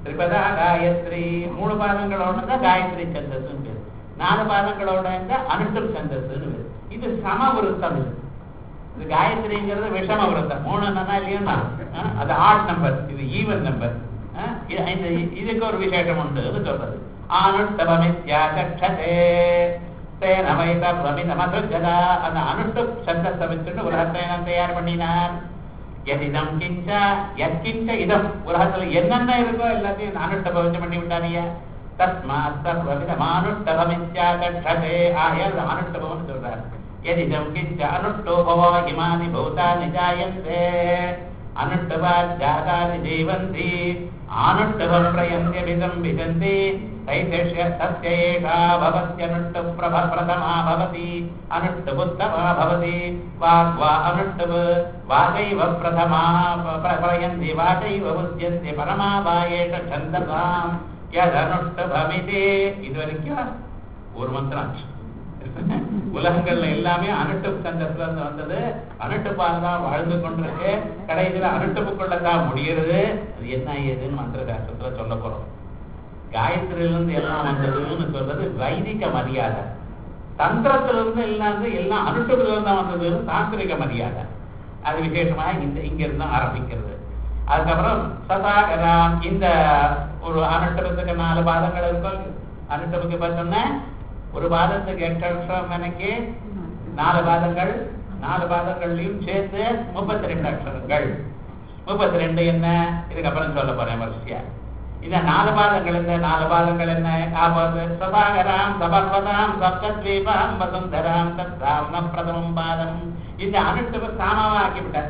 திரிபதா காயத்ரி மூணு பாதங்களோட தான் காயத்ரி சந்தஸ்ன்னு பேர் நாலு பாதங்களோட இருந்தா அனுஷ்டம் சந்தஸ்ன்னு பேர் இது சம விருத்தம் இது இது காயத்ரிங்கிறது விஷம விருத்தம் மூணு என்னன்னா இல்லையா அது ஆட் நம்பர் இது ஈவன் நம்பர் இந்த இதுக்கு ஒரு விசேஷம் உண்டு அது சொல்றது ஆனுஷ்டபமித்யாகட்சதே தேன வைத பிரமிதமசுஜதா அந்த அனுஷ்ட சந்தத்தை வச்சுட்டு உலகத்தை நான் தயார் பண்ணினார் எதிதம் கிஞ்ச எத்கிஞ்ச இதம் உலகத்துல என்னென்ன இருக்கோ எல்லாத்தையும் அனுஷ்டபம் பண்ணி விட்டானிய தஸ்மாத் சர்வவிதமானுஷ்டபமித்யாகட்சதே ஆயால் அனுஷ்டபம்னு சொல்றார் यदिदं किञ्च अनुष्टो भव इमानि भूतानि जायन्ते अनुष्टवात् जातानि जीवन्ति आनुष्टवं प्रयन्त्यभिदं विजन्ति तैतस्य तस्य एषा भवत्यनुष्टप्रभ प्रथमा भवति अनुष्टपुत्तमा भवति वाग् वा अनुष्टव वाचैव प्रथमा प्रयन्ति वाचैव उच्यन्ते परमा वा एष छन्दसां यदनुष्टभमिति இதுவரைக்கும் ஒரு மந்திரம் ஆச்சு உலகங்கள்ல எல்லாமே அனுட்டு சந்தத்துல இருந்து வந்தது அனுட்டுப்பால் தான் வாழ்ந்து கொண்டிருக்கு கடைசியில அனுட்டுப்புக்குள்ள தான் முடிகிறது அது என்ன ஏதுன்னு மந்திர சாஸ்திரத்துல சொல்ல போறோம் காயத்ரியிலிருந்து எல்லாம் வந்ததுன்னு சொல்றது வைதிக மரியாதை தந்திரத்திலிருந்து எல்லாம் எல்லாம் அனுட்டுல இருந்து தான் வந்ததுன்னு தாந்திரிக மரியாதை அது விசேஷமா இந்த இங்க இருந்து ஆரம்பிக்கிறது அதுக்கப்புறம் சதாகராம் இந்த ஒரு அனுட்டபத்துக்கு நாலு பாதங்கள் இருக்கும் அனுட்டபுக்கு பார்த்தோம்னா ஒரு பாதத்துக்கு எட்டு அக்ஷரம் எனக்கு நாலு பாதங்கள் நாலு பாதங்கள்லையும் சேர்த்து முப்பத்தி ரெண்டு அக்ஷரங்கள் முப்பத்தி ரெண்டு என்ன இதுக்கப்புறம் சொல்ல போறேன் வரிசையா இந்த நாலு பாதங்கள் என்ன நாலு பாதங்கள் என்ன ஆபத்து சபாகராம் சபர்வதாம் சப்தத்வீபாம் வசுந்தராம் தத்தாம் பிரதமம் பாதம் இந்த அனுஷ்டப சாமாவா ஆக்கிவிட்டார்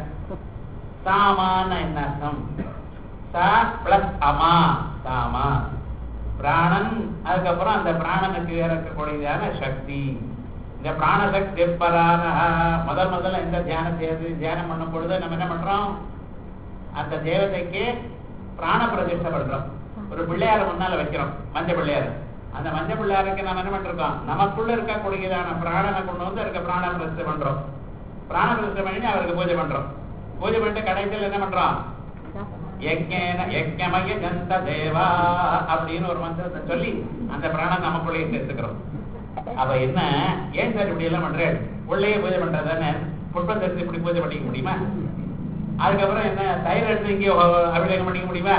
சாமான என்ன அர்த்தம் சா பிளஸ் அமா சாமா பிராணன் அதுக்கப்புறம் அந்த பிராணனுக்கு இருக்கக்கூடியதான சக்தி இந்த பிராணசக்தி பரான முதல் முதல்ல எந்த தியானம் செய்யறது தியானம் பண்ணும் பொழுது நம்ம என்ன பண்றோம் அந்த தேவதைக்கு பிராண பிரதிஷ்டை பண்றோம் ஒரு பிள்ளையார முன்னால வைக்கிறோம் மஞ்ச பிள்ளையார் அந்த மஞ்ச பிள்ளையாருக்கு நம்ம என்ன பண்ணிருக்கோம் நமக்குள்ள இருக்கக்கூடியதான பிராணனை கொண்டு வந்து இருக்க பிராண பிரதிஷ்டை பண்றோம் பிராண பிரதிஷ்டை பண்ணி அவருக்கு பூஜை பண்றோம் பூஜை பண்ணிட்டு கடைசியில் என்ன பண்றோம் யஜ்ஞேன யஜ்ஞமய ஜந்த தேவா அப்படின்னு ஒரு மந்திரத்தை சொல்லி அந்த பிராணம் நமக்குள்ளேயே சேர்த்துக்கிறோம் அப்ப என்ன ஏன் சார் இப்படி எல்லாம் பண்றேன் உள்ளேயே பூஜை பண்றதானே புஷ்பத்தை எடுத்து இப்படி பூஜை பண்ணிக்க முடியுமா அதுக்கப்புறம் என்ன தயிர் எடுத்து இங்கே அபிஷேகம் பண்ணிக்க முடியுமா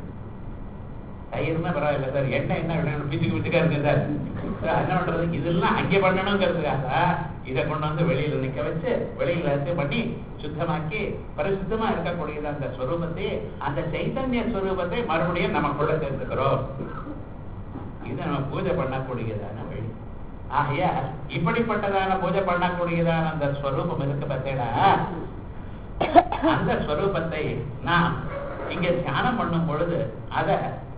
தயிர்னா பரவாயில்ல சார் எண்ணெய் என்ன விடணும் பிச்சுக்கு பிச்சுக்கா இருக்கு சார் சார் என்ன பண்றது இதெல்லாம் அங்கே பண்ணணுங்கிறதுக்காக இதை கொண்டு வந்து வெளியில நிக்க வச்சு வெளியில வச்சு பண்ணி சுத்தமாக்கி பரிசுத்தமா இருக்கக்கூடியது அந்த ஸ்வரூபத்தை அந்த சைத்தன்ய ஸ்வரூபத்தை மறுபடியும் நமக்குள்ள சேர்த்துக்கிறோம் இது நம்ம பூஜை பண்ணக்கூடியதான வழி ஆகையா இப்படிப்பட்டதான பூஜை பண்ணக்கூடியதான அந்த ஸ்வரூபம் இருக்கு பார்த்தேடா அந்த ஸ்வரூபத்தை நாம் இங்க தியானம் பண்ணும் பொழுது அத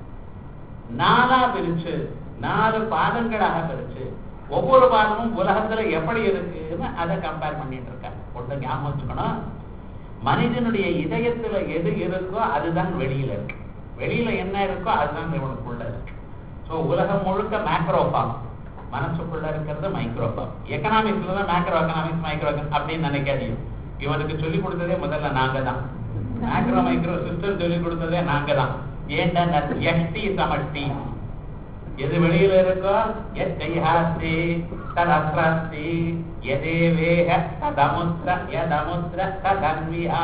நாலா பிரிச்சு நாலு பாதங்களாக பிரிச்சு ஒவ்வொரு பாதமும் உலகத்துல எப்படி இருக்குன்னு அதை கம்பேர் பண்ணிட்டு இருக்காங்க ஒன்று ஞாபகம் வச்சுக்கணும் மனிதனுடைய இதயத்துல எது இருக்கோ அதுதான் வெளியில இருக்கு வெளியில என்ன இருக்கோ அதுதான் இவனுக்குள்ள இருக்கு ஸோ உலகம் முழுக்க மேக்ரோஃபார்ம் மனசுக்குள்ள இருக்கிறது மைக்ரோஃபார்ம் எக்கனாமிக்ஸ்ல தான் மேக்ரோ எக்கனாமிக்ஸ் மைக்ரோ அப்படின்னு நினைக்காதீங்க இவனுக்கு சொல்லி கொடுத்ததே முதல்ல நாங்க தான் மேக்ரோ மைக்ரோ சிஸ்டம் சொல்லி கொடுத்ததே நாங்க தான் ஏன்டா எஷ்டி சமஷ்டி எது வெளியில இருக்கோ எத்தைஹாஸ்தி ததஸ்தி எதேவேக ததமுத்ர யதமுத்ர ததன்விஹா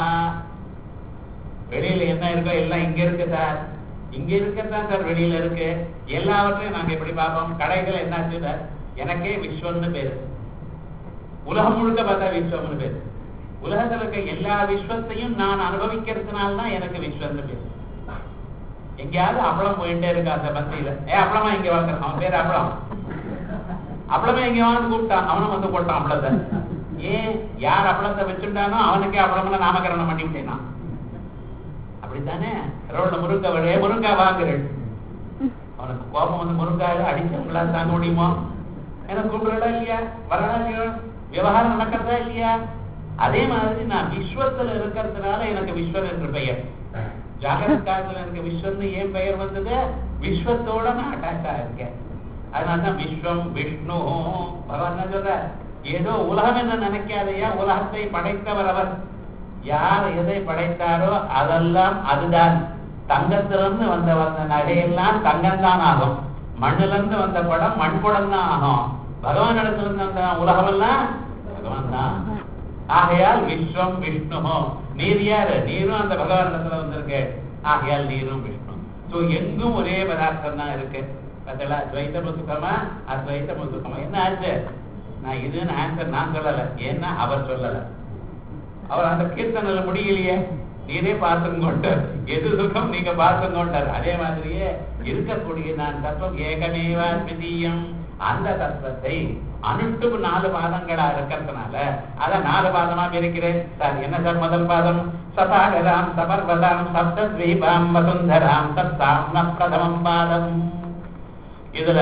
வெளியில என்ன இருக்கோ எல்லாம் இங்க இருக்கு சார் இங்க இருக்கத்தான் சார் வெளியில இருக்கு எல்லாவற்றையும் நாங்க எப்படி பார்ப்போம் கடைகள் என்னாச்சு சார் எனக்கே விஸ்வம்னு பேரு உலகம் முழுக்க பார்த்தா விஸ்வம்னு பேரு உலகத்துல இருக்க எல்லா விஸ்வத்தையும் நான் அனுபவிக்கிறதுனால தான் எனக்கு விஸ்வம்னு பேரு எங்கேயாவது அப்பளம் போயிட்டே இருக்கு அந்த பந்தியில ஏ அப்பளமா இங்க வாங்க அவன் பேர் அப்பளம் அப்பளமே எங்க வந்து கூப்பிட்டான் அவனும் வந்து போட்டான் அப்பளத்தை ஏன் யார் அப்பளத்தை வச்சுட்டானோ அவனுக்கே அப்பளம்ல நாமகரணம் பண்ணி விட்டேனா அப்படித்தானே ரோட்ல முருங்கா வழியே முருங்கா வாங்குறேன் அவனுக்கு கோபம் வந்து முருங்காயில அடிச்சவங்களா தாங்க முடியுமோ எனக்கு கூப்பிடுறா இல்லையா வரடா இல்லையா விவகாரம் நடக்கிறதா இல்லையா அதே மாதிரி நான் விஸ்வத்துல இருக்கிறதுனால எனக்கு விஸ்வன் என்று பெயர் ஜாகிரத் காலத்துல எனக்கு விஸ்வம்னு ஏன் பெயர் வந்தது விஸ்வத்தோட நான் அட்டாச் ஆயிருக்கேன் அதனாலதான் விஸ்வம் விஷ்ணு பகவான் என்ன சொல்ற ஏதோ உலகம் என்ன நினைக்காதையா உலகத்தை படைத்தவர் அவர் யார் எதை படைத்தாரோ அதெல்லாம் அதுதான் தங்கத்திலிருந்து வந்த வந்த நகையெல்லாம் தங்கம்தான் ஆகும் மண்ணுல இருந்து வந்த படம் மண் குடம் தான் ஆகும் பகவான் இடத்துல இருந்து வந்த உலகமெல்லாம் பகவான் தான் ஆகையால் விஸ்வம் விஷ்ணு நீர் யாரு நீரும் அந்த பகவான் இடத்துல வந்திருக்கு ஆகையால் நீரும் விஷ்ணு சோ எங்கும் ஒரே பதார்த்தம் தான் இருக்கு பார்த்தீங்களா துவைத்த சுகமா அத்வைத்த சுகமா என்ன ஆச்சு நான் இதுன்னு ஆன்சர் நான் சொல்லல ஏன்னா அவர் சொல்லல அவர் அந்த கீர்த்தனையில முடியலையே நீரே பார்த்துங்கொண்டார் எது சுகம் நீங்க பார்த்துங்கொண்டார் அதே மாதிரியே இருக்கக்கூடிய நான் தத்துவம் ஏகமேவா திதீயம் அந்த தத்துவத்தை அனுஷ்டுப்பு நாலு பாதங்களா இருக்கிறதுனால அத நாலு பாதமா பிரிக்கிறேன் சார் என்ன சார் முதல் பாதம் சதாகராம் சபர்வதாம் சப்தத்வீபாம் வசுந்தராம் தத்தாம் பிரதமம் பாதம் இதுல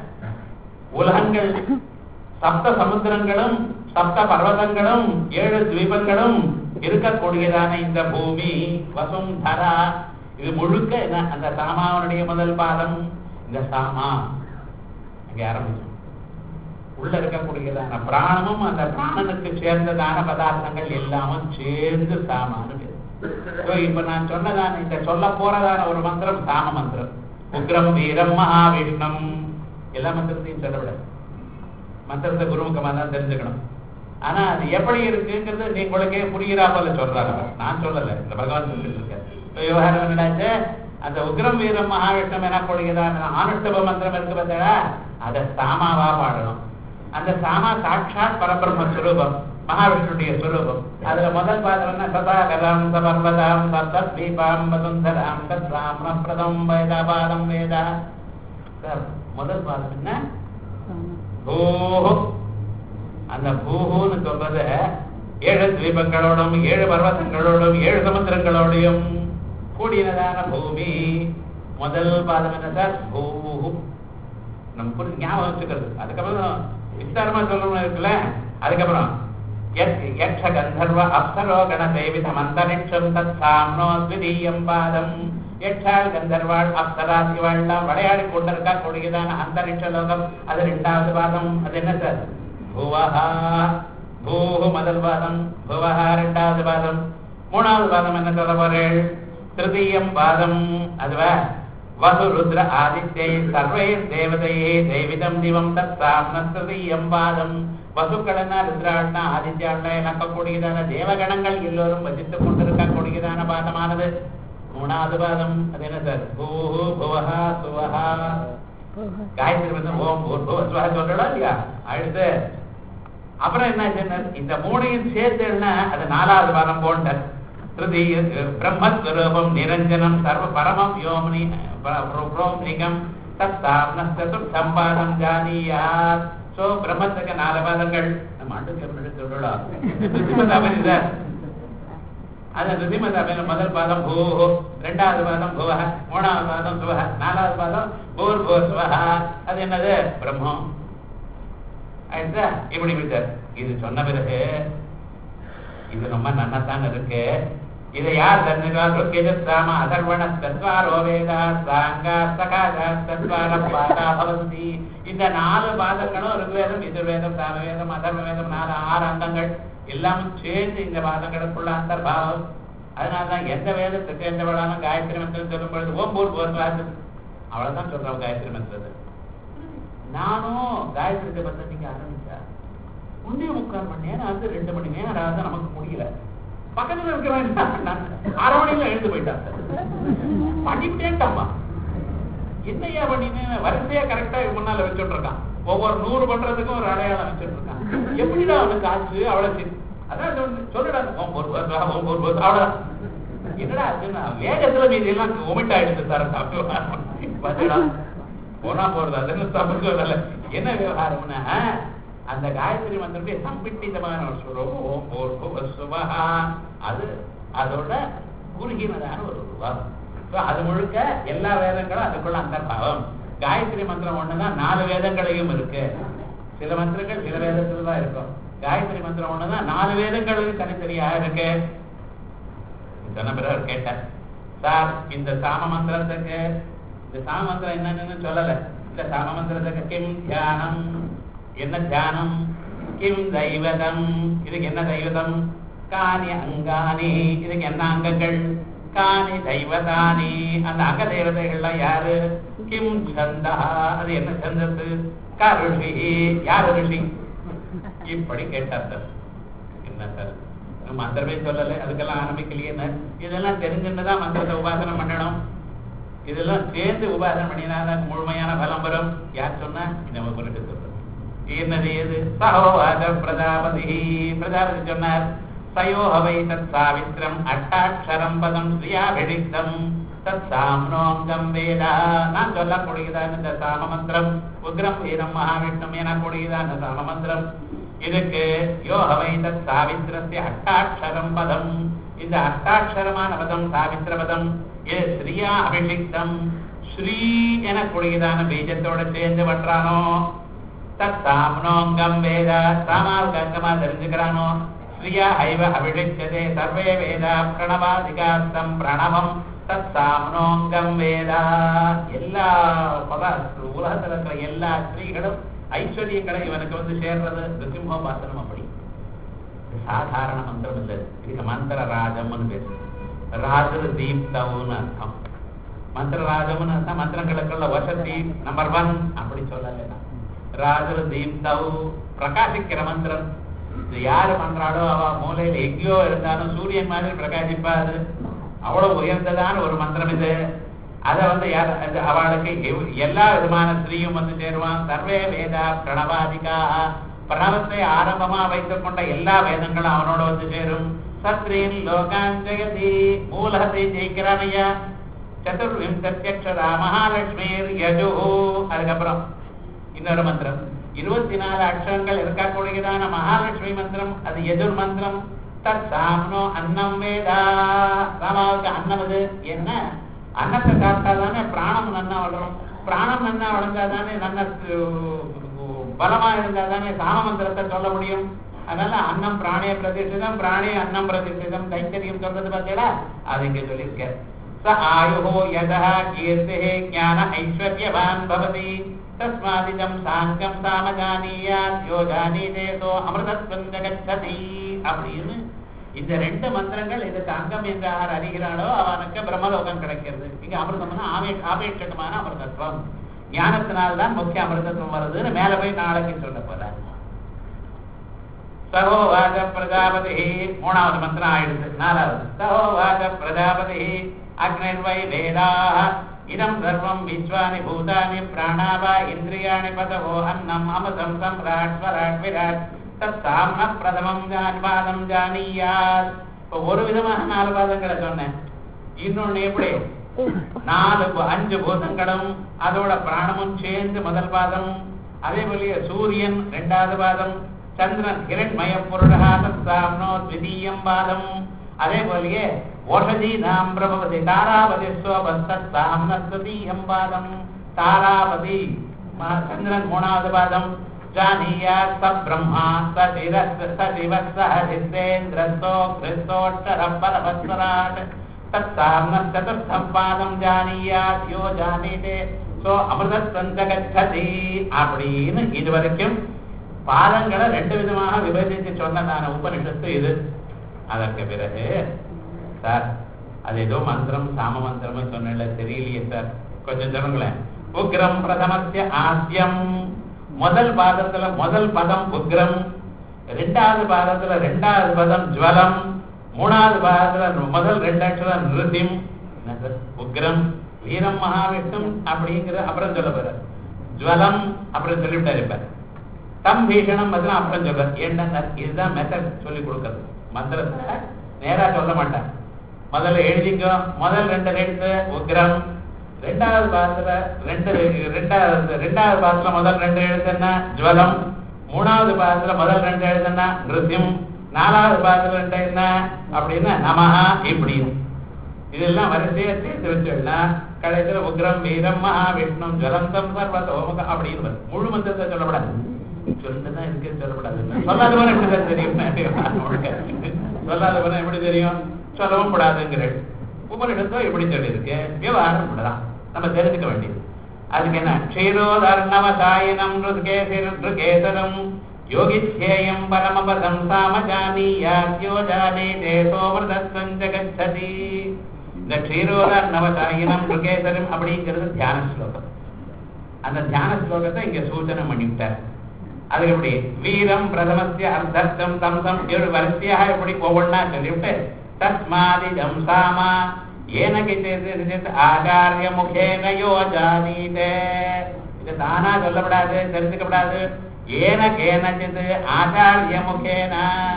உலகங்கள் சப்த சமுத்திரங்களும் சப்த பர்வதங்களும் ஏழு தீபங்களும் இருக்கக்கூடியதான இந்த பூமி வசுந்தரா இது முழுக்க என்ன அந்த சாமாவனுடைய முதல் பாதம் இந்த சாமா அங்கே ஆரம்பிச்சோம் உள்ள இருக்கக்கூடியதான பிராணமும் அந்த பிராணனுக்கு சேர்ந்ததான பதார்த்தங்கள் எல்லாமும் சேர்ந்து சாமான்னு பேரு. So, இப்ப நான் சொன்னதான இந்த சொல்ல போறதான ஒரு மந்திரம் சாம மந்திரம் உக்ரம் வீரம் மகாவிஷ்ணம் எல்லா மந்திரத்தையும் சொல்லவிடாது மந்திரத்தை குருமுகமா தான் தெரிஞ்சுக்கணும் ஆனா அது எப்படி இருக்குங்கிறது நீங்களுக்கே புரிகிறா போல சொல்றாங்க நான் சொல்லல இந்த பகவான் சொல்லிட்டு இருக்காரு இப்ப விவகாரம் என்னடாச்சு அந்த உக்ரம் வீரம் மகாவிஷ்ணம் என கொள்கிறதான ஆனுஷ்டப மந்திரம் இருக்கு பார்த்தா அதை சாமாவா பாடணும் அந்த சாமா சாட்சாத் பரபிரம்ம ஸ்வரூபம் மகாவிஷ்ணுடைய ஸ்வரூபம் அதுல முதல் பாதம் என்ன சதாகரம் சபர்வதாம் சப்தத் தீபாம் வசுந்தராம் தத் ராமபிரதம் வேதாபாதம் வேதா சார் முதல் பாதம் என்ன பூஹு அந்த பூஹுன்னு சொல்றது ஏழு தீபங்களோடும் ஏழு பர்வதங்களோடும் ஏழு சமுத்திரங்களோடையும் கூடியதான பூமி முதல் பாதம் என்ன சார் பூஹு நம்ம புரிஞ்சு ஞாபகம் வச்சுக்கிறது அதுக்கப்புறம் விஸ்தாரமா சொல்லணும் இருக்குல்ல அதுக்கப்புறம் யத் யக்ஷ கந்தர்வ அப்சரோ கண சேவித மந்தரிட்சம் தத் சாம்னோ த்விதீயம் பாதம் யட்சாள் கந்தர்வாள் அப்சரா சிவாள்லாம் விளையாடி கொண்டிருக்கா கூடியதான அந்தரிட்ச லோகம் அது ரெண்டாவது பாதம் அது என்ன சார் புவஹா பூஹு முதல் பாதம் புவஹா ரெண்டாவது பாதம் மூணாவது பாதம் என்ன சொல்ல போறேள் திருதீயம் பாதம் அதுவா வசு ருத்ர ஆதித்யை சர்வை தேவதையே தெய்விதம் திவம் தத் சாம்னஸ்திருதீயம் பாதம் வசுக்கள்னா ருத்ராள்னா ஆதித்யாள்னா இணக்கக்கூடியதான தேவகணங்கள் எல்லோரும் வசித்துக் கொண்டிருக்கக்கூடியதான பாதமானது மூணாவது பாதம் அது என்ன சார் பூஹு புவஹா சுவஹா காயத்ரி வந்து ஓம் பூர் புவ சுவஹா சொல்றா இல்லையா அடுத்து அப்புறம் என்ன சொன்னார் இந்த மூணையும் சேர்த்துன்னா அது நாலாவது பாதம் போன்றார் திருதீய பிரம்மஸ்வரூபம் நிரஞ்சனம் சர்வ பரமம் யோமனி புரோம்னிகம் தத்தாப்னஸ்தம் சம்பாதம் ஜானியார் சோ பிரம்மத்துக்கு நாலு பாதங்கள் நம்ம அடுத்த சொல்லலாம் ரிசிமதாபனி சார் அது ரிசிமதாபன முதல் பாதம் பூ ரெண்டாவது பாதம் புவஹ மூணாவது பாதம் சுவஹ நாலாவது பாதம் பூர் பூர் சுவஹ அது என்னது பிரம்மம் ஆயிடுச்சா இப்படி விட்டார் இது சொன்ன பிறகு இது ரொம்ப நன்னத்தான் இருக்கு இதை யார் தெரிஞ்சுக்கிறார் ருக்கிஜாம அதர்வண தத்வாரோ வேதா சாங்கா சகாஜா தத்வார பாதா பவந்தி இந்த நாலு பாதங்களும் ருக்வேதம் எதிர்வேதம் சாமவேதம் அதர்வ வேதம் நாலு ஆறு அங்கங்கள் எல்லாமும் சேர்ந்து இந்த பாதங்களுக்குள்ள அந்தர்பாவம் அதனாலதான் எந்த வேதத்துக்கு எந்த வேளாணும் காயத்ரி மந்திரம் சொல்லும் பொழுது ஓம் பூர் போர் அவ்வளவுதான் சொல்றோம் காயத்ரி மந்திரத்தை நானும் காயத்ரி ஜபத்தை நீங்க ஆரம்பிச்சா ஒன்னே முக்கால் மணி நேரம் ஆகுது ரெண்டு மணி நேரம் ஆகுது நமக்கு முடியல பக்கத்துல இருக்கிறவன் அரை மணியில எழுந்து போயிட்டான் பண்ணிட்டேன்டாமா என்னையா பண்ணினேன் வரிசையா கரெக்டா முன்னால வச்சுட்டு இருக்கான் ஒவ்வொரு நூறு பண்றதுக்கும் ஒரு அடையாளம் வச்சுட்டு இருக்கான் எப்படிடா அவனுக்கு ஆச்சு அவ்வளவு சரி அதான் சொல்லு- சொல்லுடா ஓம் ஒரு வருஷம் ஓம் ஒரு வருஷம் அவ்வளவுதான் என்னடா ஆச்சுன்னா வேகத்துல மீதி எல்லாம் ஒமிட் ஆயிடுச்சு சார் பார்த்தீங்களா போனா போறது அதுன்னு தப்புக்கு வரல என்ன விவகாரம்னா அந்த காயத்ரி மந்திரத்தை சம்பிட்டிதமான ஒரு சுரம் ஓம் பூர்வ சுபஹா அது அதோட குறுகினதான ஒரு ரூபம் So, அது முழுக்க எல்லா வேதங்களும் அதுக்குள்ள அந்த பாவம் காயத்ரி மந்திரம் ஒண்ணுதான் நாலு வேதங்களையும் இருக்கு சில மந்திரங்கள் சில வேதத்துல தான் இருக்கும் காயத்ரி மந்திரம் ஒண்ணுதான் நாலு வேதங்களையும் தனித்தனியா இருக்கு சொன்ன பிறகு அவர் கேட்டார் சார் இந்த சாம மந்திரத்துக்கு இந்த சாம மந்திரம் என்னன்னு சொல்லல இந்த சாம மந்திரத்துக்கு கிம் தியானம் என்ன தியானம் கிம் தெய்வதம் இதுக்கு என்ன தெய்வதம் காணி அங்கானி இதுக்கு என்ன அங்கங்கள் காணி தெய்வதானி அந்த அங்க தேவதைகள்லாம் யாரு கிம் சந்தா அது என்ன சந்தத்து கருஷி யாரு ரிஷி இப்படி கேட்டார் சார் என்ன சார் நம்ம மந்திரமே சொல்லலை அதுக்கெல்லாம் ஆரம்பிக்கலையே இதெல்லாம் தெரிஞ்சுன்னு மந்திரத்தை உபாசனை பண்ணணும் இதெல்லாம் சேர்ந்து உபாசனை பண்ணினாதான் முழுமையான பலம் வரும் யார் சொன்னா நம்ம குறிட்டு சொல்றது என்னது எது சகோவாத பிரஜாபதி பிரஜாபதி சொன்னார் சயோஹவை தத் சாவித்ரம் அட்டாட்சரம் பதம் ஸ்ரீயாபிடித்தம் தத் சாம்னோங்கம் வேதா நான் சொல்லக்கூடியதான இந்த சாம மந்திரம் உக்ரம் வீரம் மகாவிஷ்ணம் எனக்கூடியதான சாம மந்திரம் இதுக்கு யோகவை தத் சாவித்திரஸ்ய அஷ்டாட்சரம் பதம் இந்த அஷ்டாட்சரமான பதம் சாவித்திர பதம் இது ஸ்ரீயா அபிஷிக்தம் ஸ்ரீ எனக்கூடியதான பீஜத்தோட சேர்ந்து பண்றானோ தத் சாம்னோங்கம் வேத சாமாவுக்கு அங்கமா தெரிஞ்சுக்கிறானோ ஸ்ரீயா ஐவ அபிஷிச்சதே சர்வே வேதா பிரணவாதிகாஸ்தம் பிரணவம் தத் சாம்னோங்கம் வேதா எல்லா பத உலகத்தில் இருக்கிற எல்லா ஸ்ரீகளும் ஐஸ்வர்யங்களை இவனுக்கு வந்து சேர்றது நிருசிம்மோபாசனம் அப்படி இது சாதாரண மந்திரம் இல்லை இதுக்கு மந்திர ராஜம்னு பேரு ராஜர் தீப்தவுன்னு அர்த்தம் மந்திர ராஜம்னு அர்த்தம் மந்திரங்களுக்குள்ள வசதி நம்பர் ஒன் அப்படி சொல்லல ராஜர் தீப்தவு பிரகாசிக்கிற மந்திரம் இது யாரு பண்றாளோ அவ மூலையில எங்கேயோ இருந்தாலும் சூரியன் மாதிரி பிரகாசிப்பாது அவ்வளவு உயர்ந்ததான ஒரு மந்திரம் இது அத வந்து யார் அது அவளுக்கு எவ்- எல்லா விதமான ஸ்ரீயும் வந்து சேருவான் சர்வே வேதா பிரணவாதிகா பிரணவத்தை ஆரம்பமா வைத்துக் கொண்ட எல்லா வேதங்களும் அவனோட வந்து சேரும் சத்ரீன் லோகான் ஜெகதி மூலகத்தை ஜெயிக்கிறான் ஐயா சதுர்விம்சத்யக்ஷரா மகாலட்சுமிர் யஜு அதுக்கப்புறம் இன்னொரு மந்திரம் இருபத்தி நாலு அக்ஷரங்கள் இருக்கக்கூடியதான மகாலட்சுமி மந்திரம் அது எதிர் மந்திரம் தத் சாம்னோ அன்னம் வேதா ராமாவுக்கு அன்னம் அது என்ன அன்னத்தை சாப்பிட்டாதானே பிராணம் நன்னா வளரும் பிராணம் நன்னா வளர்ந்தாதானே நல்ல அஹ், பலமா இருந்தாதானே சாம மந்திரத்தை சொல்ல முடியும் அதனால அன்னம் பிராணே பிரதிஷ்டிதம் பிராணே அன்னம் பிரதிஷ்டிதம் தைத்தரியம் சொல்றது பார்த்தீங்களா அது இங்க சொல்லியிருக்க ச ஆயுஹோ யதா கீர்த்திஹே ஞான ஐஸ்வர்யவான் பவதி தஸ்மாதிதம் சாங்கம் சாமஜானீயாத் யோ ஜானீதே சோ அமிர்தத்வம் ஜகச்சதி அப்படின்னு இந்த ரெண்டு மந்திரங்கள் இதுக்கு அங்கம் என்று யார் அறிகிறாளோ அவனுக்கு பிரம்மலோகம் கிடைக்கிறது இங்க அமிர்தம்னா ஆவே ஆபேட்சகமான அமிர்தத்துவம் ஞானத்தினால்தான் முக்கிய அமிர்தத்துவம் வருதுன்னு மேல போய் நாளைக்கு சொல்ல போறார் சகோவாத பிரஜாபதி மூணாவது மந்திரம் ஆயிடுச்சு நாலாவது சகோவாத பிரஜாபதி அக்னிர்வை வேதாக இதம் சர்வம் விஸ்வானி பூதானி பிராணாவா இந்திரியாணி பதவோ அன்னம் அமதம் சம்ராட் ஸ்வராட் விராட் தத் சாம்ன பிரதமம் ஜான் பாதம் ஜானியாத் இப்போ ஒரு விதமாக நாலு பாதங்களை சொன்னேன் இன்னொன்னு எப்படி நாலு பு- அஞ்சு பூதங்களும் அதோட பிராணமும் சேர்ந்து முதல் பாதம் அதே போலயே சூரியன் ரெண்டாவது பாதம் சந்திரன் ஹிரண்மய புருடா சாம்னோ த்விதீயம் பாதம் அதே போலயே ஓஷதி நாம் பிரபவதி தாராபதி சாம்னீயம் பாதம் தாராபதி ம- சந்திரன் மூணாவது பாதம் ஜானீயாத் ச பிரம்மா ச சிரஸ் ச சிவஸ் ச ஹரிந்தேந்திரஸ்தோ கிறிஸ்தோட்சரம் பரமஸ்வராட் தத்தாம்னः சதுர்த்தம் பாதம் ஜானீயாத் யோ ஜானீதே சோ அமிர்தத்வந்த கச்சதி அப்படின்னு இது வரைக்கும் பாதங்களை ரெண்டு விதமாக விபஜித்து சொன்னதான உபனிஷத்து இது அதற்கு பிறகு சார் அது ஏதோ மந்திரம் சாம மந்திரம் சொன்னல தெரியலையே சார் கொஞ்சம் சொல்லுங்களேன் உக்ரம் பிரதமஸ்ய ஆசியம் முதல் பாதத்துல முதல் பதம் உக்ரம் ரெண்டாவது பாதத்துல ரெண்டாவது பதம் ஜுவலம் மூணாவது பாதத்துல முதல் ரெண்டு அக்ஷரம் நிருசிம் என்னது? உக்ரம் வீரம் மகாவிஷ்ணும் அப்படிங்கிற அப்புறம் சொல்ல போற ஜுவலம் அப்புறம் சொல்லிவிட்டாரு இப்ப தம் பீஷணம் பதிலாம் அப்புறம் சொல்ற என்ன இதுதான் மெத்தட் சொல்லி கொடுக்கறது மந்திரத்தை நேரா சொல்ல மாட்டேன் முதல்ல எழுதிக்கோ முதல் ரெண்டு எழுத்து உக்ரம் ரெண்டாவது பாதத்துல ரெண்டு ரெண்டாவது ரெண்டாவது பாதத்துல முதல் ரெண்டு எழுத்து என்ன ஜுவலம் மூணாவது பாதத்துல முதல் ரெண்டு எழுத்து என்ன நிருசிம் நாலாவது பாதத்துல ரெண்டு என்ன அப்படின்னா நமஹா இப்படின்னு இதெல்லாம் வரிசையா சேர்த்து வச்சோம்னா கடைசியில உக்ரம் வீரம் மகாவிஷ்ணு ஜலந்தம் சர்வதோமுக அப்படின்னு வரும் முழு மந்திரத்தை சொல்லப்படாது சொல்லிட்டுதான் இருக்குன்னு சொல்லப்படாது சொல்லாதவன எப்படி சார் தெரியும் சொல்லாதவன எப்படி தெரியும் சொல்லவும் கூடாதுங்கிற உபனிடத்தோ எப்படி சொல்லியிருக்கு விவகாரம் இப்படிதான் நம்ம தெரிஞ்சுக்க வேண்டியது அதுக்கு என்ன க்ஷீரோதர்ணவசாயினம் ருகேசரம் யோகித்யேயம் பரமபதம் சாமஜானீயாத்யோ ஜானே தேசோமிருதத்வம் ஜகச்சதி இந்த க்ஷீரோர நவசாயினம் ருகேசரம் அப்படிங்கிறது தியான ஸ்லோகம் அந்த தியான ஸ்லோகத்தை இங்க சூச்சனை பண்ணிவிட்டார் அது எப்படி வீரம் பிரதமஸ்ய அர்த்தம் தம் தம் ஏழு வரிசையாக எப்படி ஒவ்வொன்னா சொல்லிவிட்டு தஸ்மாதிதம் சாமா ஏன கிச்சித் ஆச்சாரிய முகேன யோஜானீதே இது தானா சொல்லப்படாது தெரிஞ்சுக்கப்படாது ஏன கேனச்சித் ஆச்சாரிய முகேன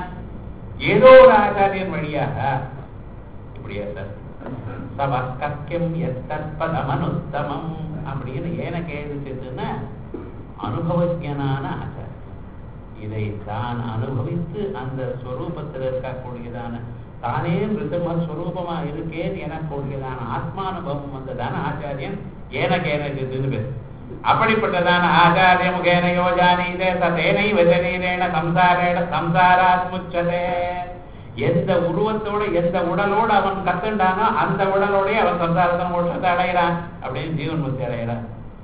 ஏதோ ஒரு ஆச்சாரியன் வழியாக இப்படியா சார் சவஸ்கியம் எத்தற்பதமனுத்தமம் அப்படின்னு ஏன கேதுச்சுன்னா அனுபவஜனான ஆச்சாரம் இதை தான் அனுபவித்து அந்த ஸ்வரூபத்தில் இருக்கக்கூடியதான தானே மிருதம ஸ்வரூபமா இருக்கேன் எனக்கூடியதான ஆத்மானுபவம் வந்ததான ஆச்சாரியன் ஏனகேன சித்துன்னு பேர் அப்படிப்பட்டதான ஆச்சாரிய முகேன யோஜானீதே ததேனை வஜனீரேன சம்சாரேன சம்சாராத் முச்சதே எந்த உருவத்தோட எந்த உடலோட அவன் கத்துண்டானோ அந்த உடலோடய அவன் சம்சாரத்தை மோட்சத்தை அடைகிறான் அப்படின்னு ஜீவன் முக்தி அடைகிறான்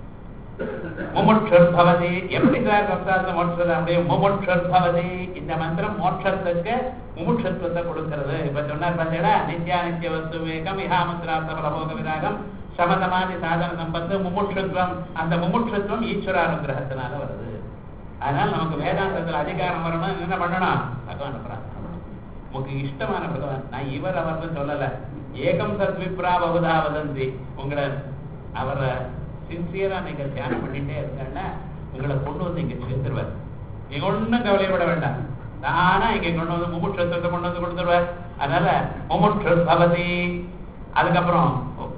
முமுட்சர் பவதி எப்படி சார் சம்சாரத்தை மோட்சத்தை அப்படியே முமுட்சர் பவதி இந்த மந்திரம் மோட்சத்துக்கு முமுட்சத்துவத்தை கொடுக்கிறது இப்ப சொன்னார் பார்த்தீங்களா நித்யா நித்திய வஸ்து வேகம் இஹாமந்திரார்த்த பிரபோக விராகம் சமதமாதி சாதன சம்பத்து முமுட்சத்துவம் அந்த முமுட்சத்துவம் ஈஸ்வரானுகிரகத்தினால வருது அதனால நமக்கு வேதாந்தத்தில் அதிகாரம் வரணும் என்ன பண்ணணும் பகவான் பிரார்த்தனை உங்களுக்கு இஷ்டமான பகவான் நான் இவர் அவர்னு சொல்லல ஏகம் சத்விப்ரா பகுதா வதந்தி உங்களை அவரை சின்சியரா நீங்க தியானம் பண்ணிட்டே இருக்கீங்கன்னா உங்களை கொண்டு வந்து இங்க சேர்த்துருவார் நீங்க ஒண்ணும் கவலைப்பட வேண்டாம் தானா இங்க கொண்டு வந்து முமுட்சத்தை கொண்டு வந்து கொடுத்துருவார் அதனால முமுட்சு பவதி அதுக்கப்புறம்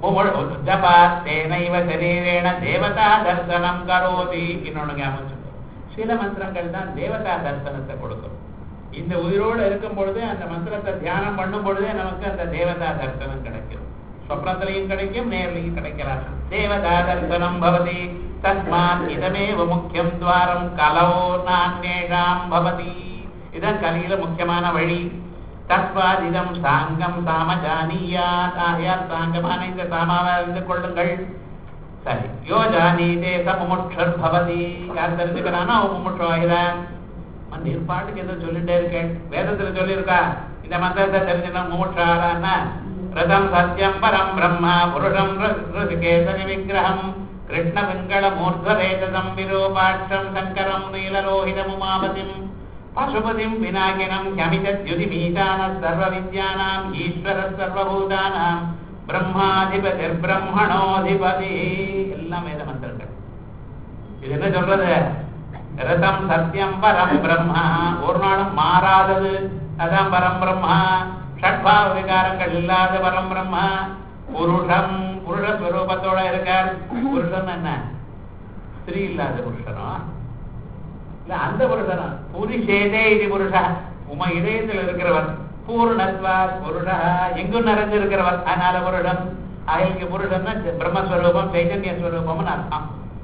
ஜபா தேனைவ சரீரேன தேவதா தர்சனம் கரோதி இன்னொன்னு ஞாபகம் சில மந்திரங்கள் தான் தேவதா தர்சனத்தை கொடுக்கும் இந்த உயிரோடு இருக்கும் பொழுது அந்த மந்திரத்தை தியானம் பண்ணும் பொழுதே நமக்கு அந்த தேவதா தர்சனம் கிடைக்கும் ஸ்வப்னத்திலையும் கிடைக்கும் நேர்லையும் கிடைக்கலாம் தேவதா தர்சனம் பவதி தஸ்மாத் இதமேவ முக்கியம் துவாரம் கலோ நான்யேஷாம் பவதி இதான் கலியில முக்கியமான வழி தஸ்மாத் இதம் சாங்கம் சாமஜானியாத் ஆகையால் சாங்கமான இந்த சாமாவை அறிந்து கொள்ளுங்கள் சரி யோஜானீதே சமுமுட்சர் பவதி யார் தெரிஞ்சுக்கிறானோ அவன் முமுட்சு ஆகிறான் அந்த பாட்டுக்கு ஏதோ சொல்லிட்டே இருக்கேன் வேதத்துல சொல்லியிருக்கா இந்த மந்திரத்தை தெரிஞ்சுனா முமுட்சாரான்னா ரதம் சத்யம் பரம் பிரம்மா புருஷம் ருஷிகேசனி விக்கிரகம் கிருஷ்ண வெங்கட மூர்த்வரேதம் விரூபாட்சம் சங்கரம் நீலரோஹிதமுமாபதிம் பசுபதிம் விநாயகனம் ஹமிதத்யுதிமீதான சர்வ வித்யானாம் ஈஸ்வர சர்வபூதானாம் பிரம்மாதிபதிர் பிரம்மணோதிபதி எல்லாம் வேத மந்திரங்கள் இது என்ன சொல்றது ரதம் சத்தியம் பரம் பிரம்மா ஒரு நாளும் மாறாதது அதான் பரம் பிரம்மா ஷட்பாவ விகாரங்கள் இல்லாத பரம் பிரம்மா புருஷம் புருஷ ஸ்வரூபத்தோட இருக்கார் புருஷன் என்ன ஸ்திரீ இல்லாத புருஷனோ இல்ல அந்த புருஷனா புரிஷேதே இது புருஷா உம இதயத்தில் இருக்கிறவர் பூர்ணத்வா புருஷா எங்கும் நிறைஞ்சிருக்கிறவர் அதனால புருஷன் அயலுக்கு புருஷன்னா பிரம்மஸ்வரூபம் சைதன்ய ஸ்வரூபம்னு அர்த்தம்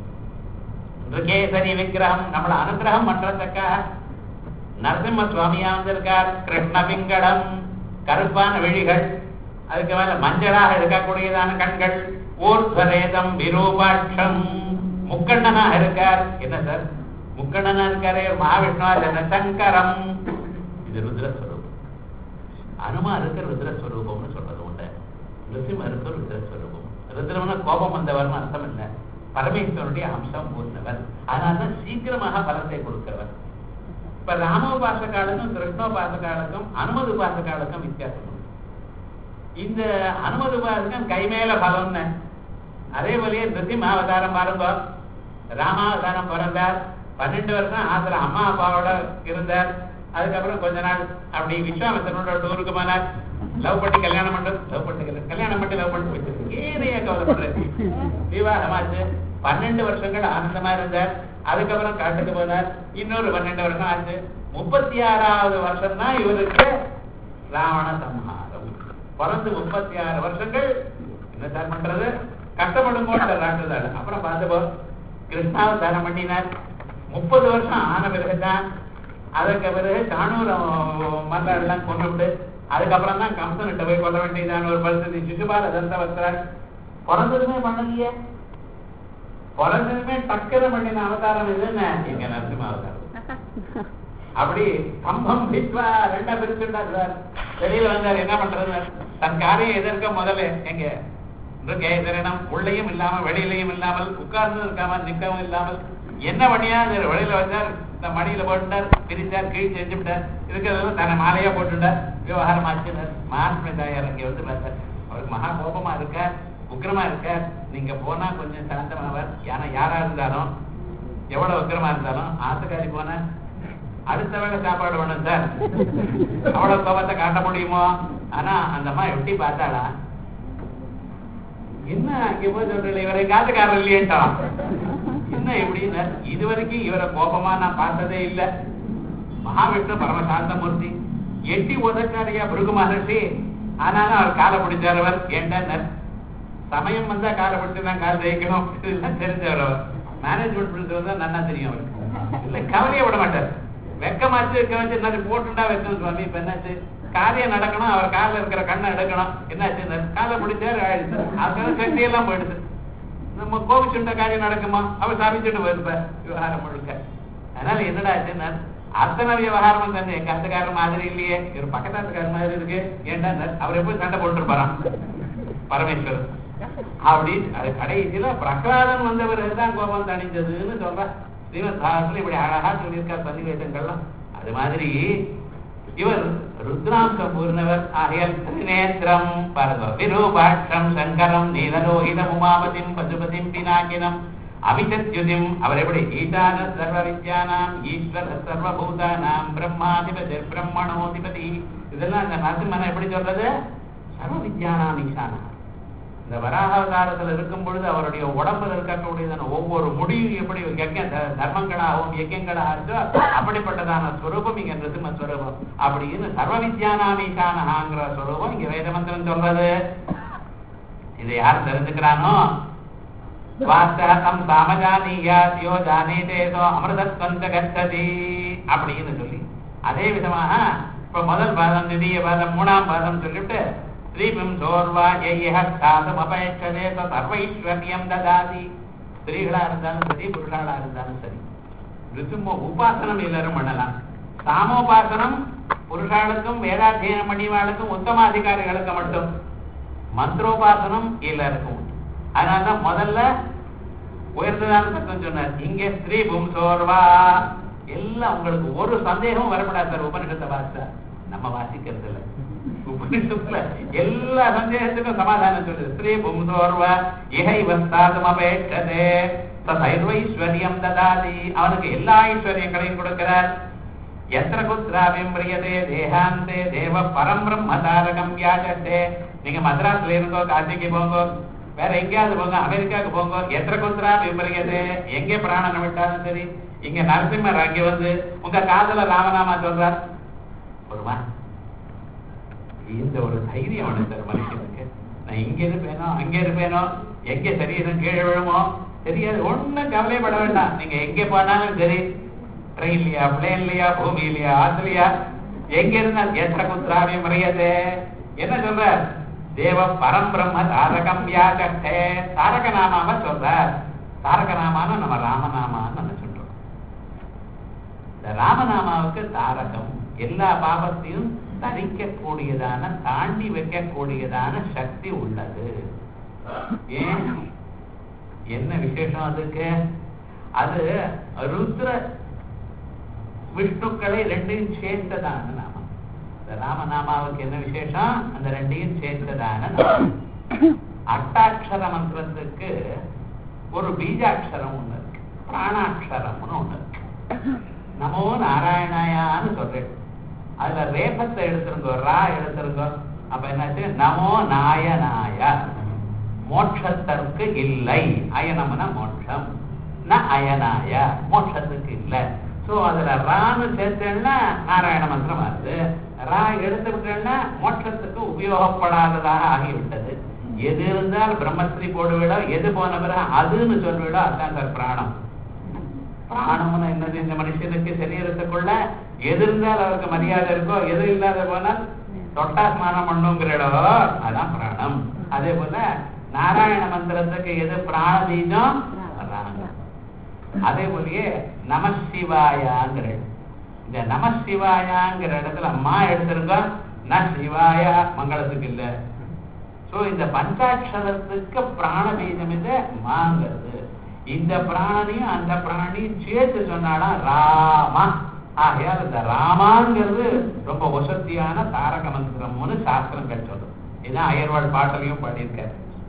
ருகேசரி விக்கிரகம் நம்மளை அனுகிரகம் பண்றதுக்காக நரசிம்ம சுவாமியா வந்திருக்கார் கிருஷ்ண பிங்கடம் கருப்பான விழிகள் அதுக்கு மேல மஞ்சளாக இருக்கக்கூடியதான கண்கள் ஊர்ஸ்வரேதம் விரூபாட்சம் முக்கண்ணனாக இருக்கார் என்ன சார் முக்கண்ணனா இருக்காரு மகாவிஷ்ணுவா என்ன சங்கரம் இது ருத்ரஸ்வரூபம் அனுமாருக்கு ருத்ரஸ்வரூபம்னு சொல்றது உண்டு நிருசிம்மருக்கு ருத்ரஸ்வரூபம் ருத்ரம்னா கோபம் வந்தவர்னு அர்த்தம் இல்லை பரமேஸ்வரனுடைய அம்சம் பூர்ணவர் அதனால்தான் சீக்கிரமாக பலத்தை கொடுக்கிறவர் இப்ப ராமோபாசகாலுக்கும் கிருஷ்ணோபாசகாலுக்கும் அனுமதி உபாசகாலுக்கும் வித்தியாசம் உண்டு. இந்த அனுமதி உபாசகம் கை மேல பலம்னு அதே போலயே நிருசிம்ம அவதாரம் பாருங்க ராமாவதாரம் பிறந்தார் பன்னெண்டு வருஷம் ஆசிர அம்மா அப்பாவோட இருந்தார் அதுக்கப்புறம் கொஞ்ச நாள் அப்படி விஸ்வாமித்திரனோட டூருக்கு போனார் லவ் பண்ணி கல்யாணம் பண்றது லவ் பண்ணி கல்யாணம் கல்யாணம் பண்ணி லவ் பண்ணி வச்சிருக்கு ஏனையா கவலைப்படுறது விவாகமாச்சு பன்னெண்டு வருஷங்கள் ஆனந்தமா இருந்தார் அதுக்கப்புறம் காட்டுக்கு போனார் இன்னொரு பன்னெண்டு வருஷம் ஆச்சு முப்பத்தி ஆறாவது வருஷம் தான் இவருக்கு ராவண சம்ஹாரம் பிறந்து முப்பத்தி ஆறு வருஷங்கள் என்ன சார் பண்றது கஷ்டப்படும் போது ராட்டுதாரு அப்புறம் பார்த்தப்போ கிருஷ்ணாவதாரம் பண்ணினார் முப்பது வருஷம் ஆன பிறகுதான் அதுக்கு பிறகு காணூர் மன்னர் எல்லாம் கொண்டு அதுக்கப்புறம் தான் கம்சன்கிட்ட போய் கொள்ள வேண்டியதான ஒரு பரிస్థితి சிசுபால தந்தவஸ்தர் பிறந்ததுமே பண்ணலையே பிறந்ததுமே டக்கரை பண்ணின அவதாரம் இதுன்னு எங்க நரசிம்ம அவதாரம் அப்படி கம்பம் பித்வா ரெண்டா பிரிச்சுட்டார் சார் வெளியில வந்தார் என்ன பண்றது தன் காரியம் எதற்க முதல்ல எங்க இருக்கே இதனம் உள்ளேயும் இல்லாம வெளியிலையும் இல்லாமல் உட்கார்ந்து இருக்காம நிக்கவும் இல்லாமல் என்ன பண்ணியா இந்த வெளியில வந்தார் இந்த மணியில போட்டுட்டார் பிரிச்சார் கீழ் செஞ்சு விட்டார் இருக்கிறதெல்லாம் தன்னை மாலையா போட்டுட்டார் விவகாரம் ஆச்சுனார் மகாத்மா தாயார் இங்க வந்து பார்த்தார் அவருக்கு மகா கோபமா இருக்கார் உக்கிரமா இருக்கார் நீங்க போனா கொஞ்சம் சாந்தமாவார் ஏன்னா யாரா இருந்தாலும் எவ்வளவு உக்கிரமா இருந்தாலும் ஆத்துக்காரி போன அடுத்த வேளை சாப்பாடு வேணும் சார் அவ்வளவு கோபத்தை காட்ட முடியுமோ ஆனா அந்த அம்மா எப்படி பார்த்தாளா என்ன அங்க போய் சொல்றீங்க இவரை காத்துக்காரர் இல்லையேட்டான் என்ன எப்படின்னு இது வரைக்கும் இவரை கோபமா நான் பார்த்ததே இல்ல மகாவிஷ்ணு பரமசாந்தமூர்த்தி எட்டி உதச்சாரியா பிருகு மகர்ஷி ஆனாலும் அவர் காலை பிடிச்சார் அவர் ஏன்டா சமயம் வந்தா காலை பிடிச்சு தான் கால் ஜெயிக்கணும் இதெல்லாம் தெரிஞ்சவர் அவர் மேனேஜ்மெண்ட் பிடிச்சவர் தான் நல்லா தெரியும் அவருக்கு இல்ல கவலையே விட மாட்டார் வெக்கமாச்சு வைக்க வச்சு என்ன போட்டுண்டா வைக்கணும் சுவாமி இப்ப என்னாச்சு காரியம் நடக்கணும் அவர் காலில் இருக்கிற கண்ணை எடுக்கணும் என்னாச்சு காலை பிடிச்சாரு ஆயிடுச்சு அதுக்காக சக்தி எல்லாம் போயிடுது நம்ம கோபிச்சுண்ட காரியம் நடக்குமா அவர் சாமிச்சுட்டு வருப்ப விவகாரம் முழுக்க அதனால என்னடா ஆச்சுன்னா அத்தனை விவகாரம் தானே எங்க அத்துக்காரர் மாதிரி இல்லையே இவர் பக்கத்தாத்துக்காரர் மாதிரி இருக்கு ஏன்டா அவர் எப்படி சண்டை போட்டுருப்பாராம் பரமேஸ்வரர் அப்படி அது கடைசியில பிரகலாதன் வந்தவர் தான் கோபம் தணிஞ்சதுன்னு சொல்ற ஸ்ரீமத் பாரதத்துல இப்படி அழகா சொல்லியிருக்கார் சன்னிவேசங்கள்லாம் அது மாதிரி இவர் ருத்ராம்ச பூர்ணவர் ஆகையால் திரிநேத்திரம் பாருங்க விரூபாட்சம் சங்கரம் நீலலோகித உமாபதிம் பசுபதிம் பினாக்கினம் அமிதத்யுதிம் அவர் எப்படி ஈசான சர்வ வித்யானாம் ஈஸ்வர சர்வபூதானாம் பிரம்மாதிபதி பிரம்மணோதிபதி இதெல்லாம் இந்த நரசிம்மனை எப்படி சொல்றது சர்வ வித்யானாம் ஈசானா இந்த வராகாவதாரத்தில் இருக்கும் பொழுது அவருடைய உடம்புல இருக்கக்கூடியதான ஒவ்வொரு முடியும் எப்படி யஜ்ய தர்மங்களாகவும் யஜ்யங்களாக அப்படிப்பட்டதான ஸ்வரூபம் இங்க நிருசிம்ம ஸ்வரூபம் அப்படின்னு சர்வ வித்யானாமீசானஹாங்கிற ஸ்வரூபம் இங்க வேதமந்திரம் சொல்றது இதை யார் தெரிஞ்சுக்கிறானோ வாஸ்தம் சாமஜானியாத் யோ ஜானேதேதோ அமிர்தத்வந்த கச்சதி அப்படின்னு சொல்லி அதே விதமாக இப்ப முதல் பாதம் திடீய பாதம் மூணாம் பாதம் சொல்லிட்டு ஸ்ரீபிம் சோர்வா எய்யஹ ஸ்தாதம் அபேட்சதே சர்வைஸ்வர்யம் ததாதி ஸ்திரீகளா இருந்தாலும் சரி புருஷாளா இருந்தாலும் சரி ரிசும உபாசனம் எல்லாரும் பண்ணலாம் சாமோபாசனம் புருஷாளுக்கும் வேதாத்தியனம் பண்ணிவாளுக்கும் உத்தம அதிகாரிகளுக்கு மட்டும் மந்திரோபாசனம் எல்லாருக்கும் உண்டு அதனாலதான் முதல்ல உயர்ந்ததான சத்தம் சொன்னார் இங்க ஸ்ரீ பும்சோர்வா எல்லாம் உங்களுக்கு ஒரு சந்தேகமும் வரப்படாது சார் உபனிஷத்தை வாசிச்சா நம்ம வாசிக்கிறது இல்லை உபனிஷத்துல எல்லா சந்தேகத்துக்கும் சமாதானம் சொல்லுது ஸ்ரீ பும்சோர்வா இகை வஸ்தாதும் அபேட்சதே ததைர்வைஸ்வரியம் ததாதி அவனுக்கு எல்லா ஐஸ்வர்யங்களையும் கொடுக்கிறார் எத்திர குத்ராவியம் பிரியதே தேகாந்தே தேவ பரம் பிரம்மதாரகம் வியாஜத்தே நீங்க மദ്രാஸ்ல இருங்கோ காசிக்கு போங்கோ வேற எங்கேயாவது போங்க அமெரிக்காவுக்கு போங்க எத்திர குத்ரா விபரியதே எங்கே பிராணனை விட்டாலும் சரி இங்க நரசிம்மர் அங்க வந்து உங்க காதல ராமநாமா சொல்றார் ஒருமா இந்த ஒரு தைரியம் வேணும் மனுஷனுக்கு நான் இங்க இருப்பேனோ அங்க இருப்பேனோ எங்க சரீரம் கீழே விழுமோ தெரியாது ஒண்ணும் கவலைப்பட வேண்டாம் நீங்க எங்க போனாலும் சரி ட்ரெயின்லயா பிளேன்லயா பூமியிலயா ஆத்துலயா எங்க இருந்தால் எத்திர குத்ராவி மறையது என்ன சொல்ற தேவ பரம்பிரம்ம தாரகம் வியாகத்தே தாரக நாமாவ சொல்றார் தாரக நாமான்னு நம்ம ராமநாமான்னு நம்ம சொல்றோம் இந்த ராமநாமாவுக்கு தாரகம் எல்லா பாபத்தையும் தரிக்க கூடியதான தாண்டி வைக்கக்கூடியதான சக்தி உள்ளது ஏன் என்ன விசேஷம் அதுக்கு அது ருத்ர விஷ்ணுக்களை ரெண்டையும் சேர்த்ததான நாமம் இந்த ராமநாமாவுக்கு என்ன விசேஷம் அந்த ரெண்டையும் சேர்த்ததான நாமம் அட்டாட்சர மந்திரத்துக்கு ஒரு பீஜாட்சரம் ஒண்ணு இருக்கு பிராணாட்சரம்னு ஒண்ணு இருக்கு நமோ நாராயணாயான்னு சொல்றேன் அதுல ரேபத்தை எடுத்துருங்கோ ரா எடுத்துருங்கோ அப்ப என்னாச்சு நமோ நாயனாய மோட்சத்திற்கு இல்லை அயனம்னா மோட்சம் ந அயனாய மோட்சத்துக்கு இல்லை சோ அதுல ரான்னு சேர்த்தேன்னா நாராயண மந்திரம் வருது ரா எடுத்து விட்டேன்னா மோட்சத்துக்கு உபயோகப்படாததாக ஆகிவிட்டது எது இருந்தால் பிரம்மஸ்ரீ போடுவிடோ எது போன பிறகு அதுன்னு சொல்விடோ அதுதான் சார் பிராணம் பிராணம்னு என்னது இந்த மனுஷனுக்கு சரீரத்துக்குள்ள எது இருந்தால் அவருக்கு மரியாதை இருக்கோ எது இல்லாத போனால் தொட்டா ஸ்நானம் பண்ணுங்கிறடோ அதான் பிராணம் அதே போல நாராயண மந்திரத்துக்கு எது பிராண பீஜம் ராகம் அதே போலயே நம சிவாயாங்கிற இந்த நம சிவாயாங்கிற இடத்துல அம்மா எடுத்திருக்கோம் ந சிவாயா மங்களத்துக்கு இல்ல சோ இந்த பஞ்சாட்சரத்துக்கு பிராண பீஜம் இது மாங்கிறது இந்த பிராணனையும் அந்த பிராணியும் சேர்த்து சொன்னாலும் ராமா ஆகையால் இந்த ராமாங்கிறது ரொம்ப வசதியான தாரக மந்திரம்னு சாஸ்திரங்கள் சொல்லுது இதான் அயர்வாள் பாட்டலையும் பாடியிருக்காரு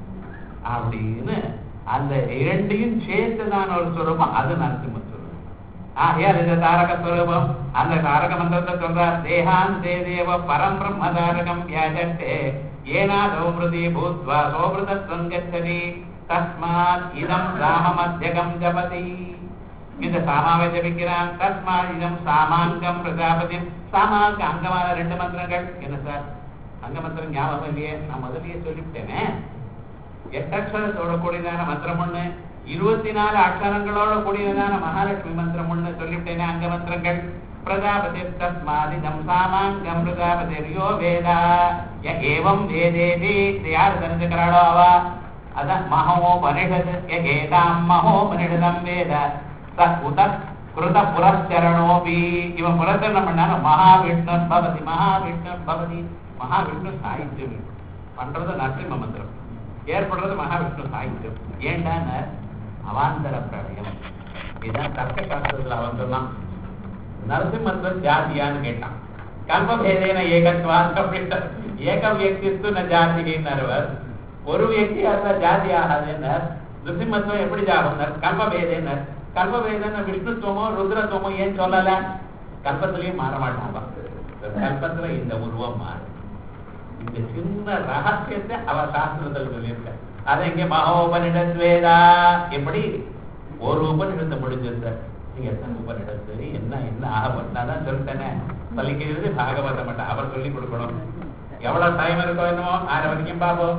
அப்படின்னு அந்த இரண்டையும் சேர்த்துதான் ஒரு சுரூபம் அது நரசிம்ம சுரூபம் ஆகையால் இந்த தாரக சுரூபம் அந்த தாரக மந்திரத்தை சொல்றார் தேகான் தேதேவ பரம் பிரம்ம தாரகம் வியாஜட்டே ஏனாதோ மிருதி பூத்வா சோபிருதத்வம் கச்சதி தஸ்மாத் இதம் ராமமத்தியகம் ஜபதி இந்த சாமாவை ஜபிக்கிறான் தஸ்மாத் இதம் சாமாங்கம் பிரஜாபதி சாமாங்க அங்கமான ரெண்டு மந்திரங்கள் என்ன சார் அங்க மந்திரம் ஞாபகம் இல்லையே நான் முதல்லயே சொல்லிவிட்டேனே எட்டக்ஷரத்தோட கூடியதான மந்திரம் ஒண்ணு இருபத்தி நாலு அக்ஷரங்களோட கூடியதான மகாலட்சுமி மந்திரம் ஒண்ணு சொல்லிவிட்டேனே அங்க மந்திரங்கள் பிரஜாபதி தஸ்மாதிதம் சாமாங்கம் பிரஜாபதிரியோ வேதா ய ஏவம் வேதேதி இது யார் தெரிஞ்சுக்கிறாளோ அவ அதான் மகோபனிஷத் ய ஏதாம் மகோபனிஷதம் வேத ச உத கிருத புரஸ்சரணோபி இவன் புரஸ்சரணம் பண்ணாலும் மகாவிஷ்ணு பவதி மகாவிஷ்ணு பவதி மகாவிஷ்ணு சாகித்யம் பண்றது நரசிம்ம மந்திரம் ஏற்படுறது மகாவிஷ்ணு சாகித்யம் ஏண்டான அவாந்தர பிரளயம் இதுதான் தர்க்க சாஸ்திரத்துல அவன் சொன்னான் நரசிம்மத்துவம் ஜாதியான்னு கேட்டான் கல்பபேதேன ஏகத்வான் அப்படின்ட்டு ஏக வியக்திஸ்து ந ஜாதிகின்னவர் ஒரு வியக்தி அதுல ஜாதி ஆகாதுன்னர் நிருசிம்மத்துவம் எப்படி ஜாகுனர் கல்பபேதேனர் கல்பபேதன விஷ்ணுத்துவமோ ருத்ரத்துவமோ ஏன் சொல்லல கல்பத்திலையும் மாற மாட்டாங்க கல்பத்துல இந்த உருவம் மாறும் இந்த சின்ன ரகசியத்தை அவ சாஸ்திரத்தில் சொல்லியிருக்க அதை இங்க மகோபனிடத்வேதா எப்படி ஒரு உபனிடத்தை முடிஞ்சிருந்த நீங்க எத்தனை உபனிடத்து என்ன என்ன ஆக பண்ணாதான் சொல்லிட்டேனே பலிக்கிறது பாகவத மாட்டேன் அவர் சொல்லி கொடுக்கணும் எவ்வளவு டைம் இருக்கோ என்னமோ ஆறு வரைக்கும் பார்ப்போம்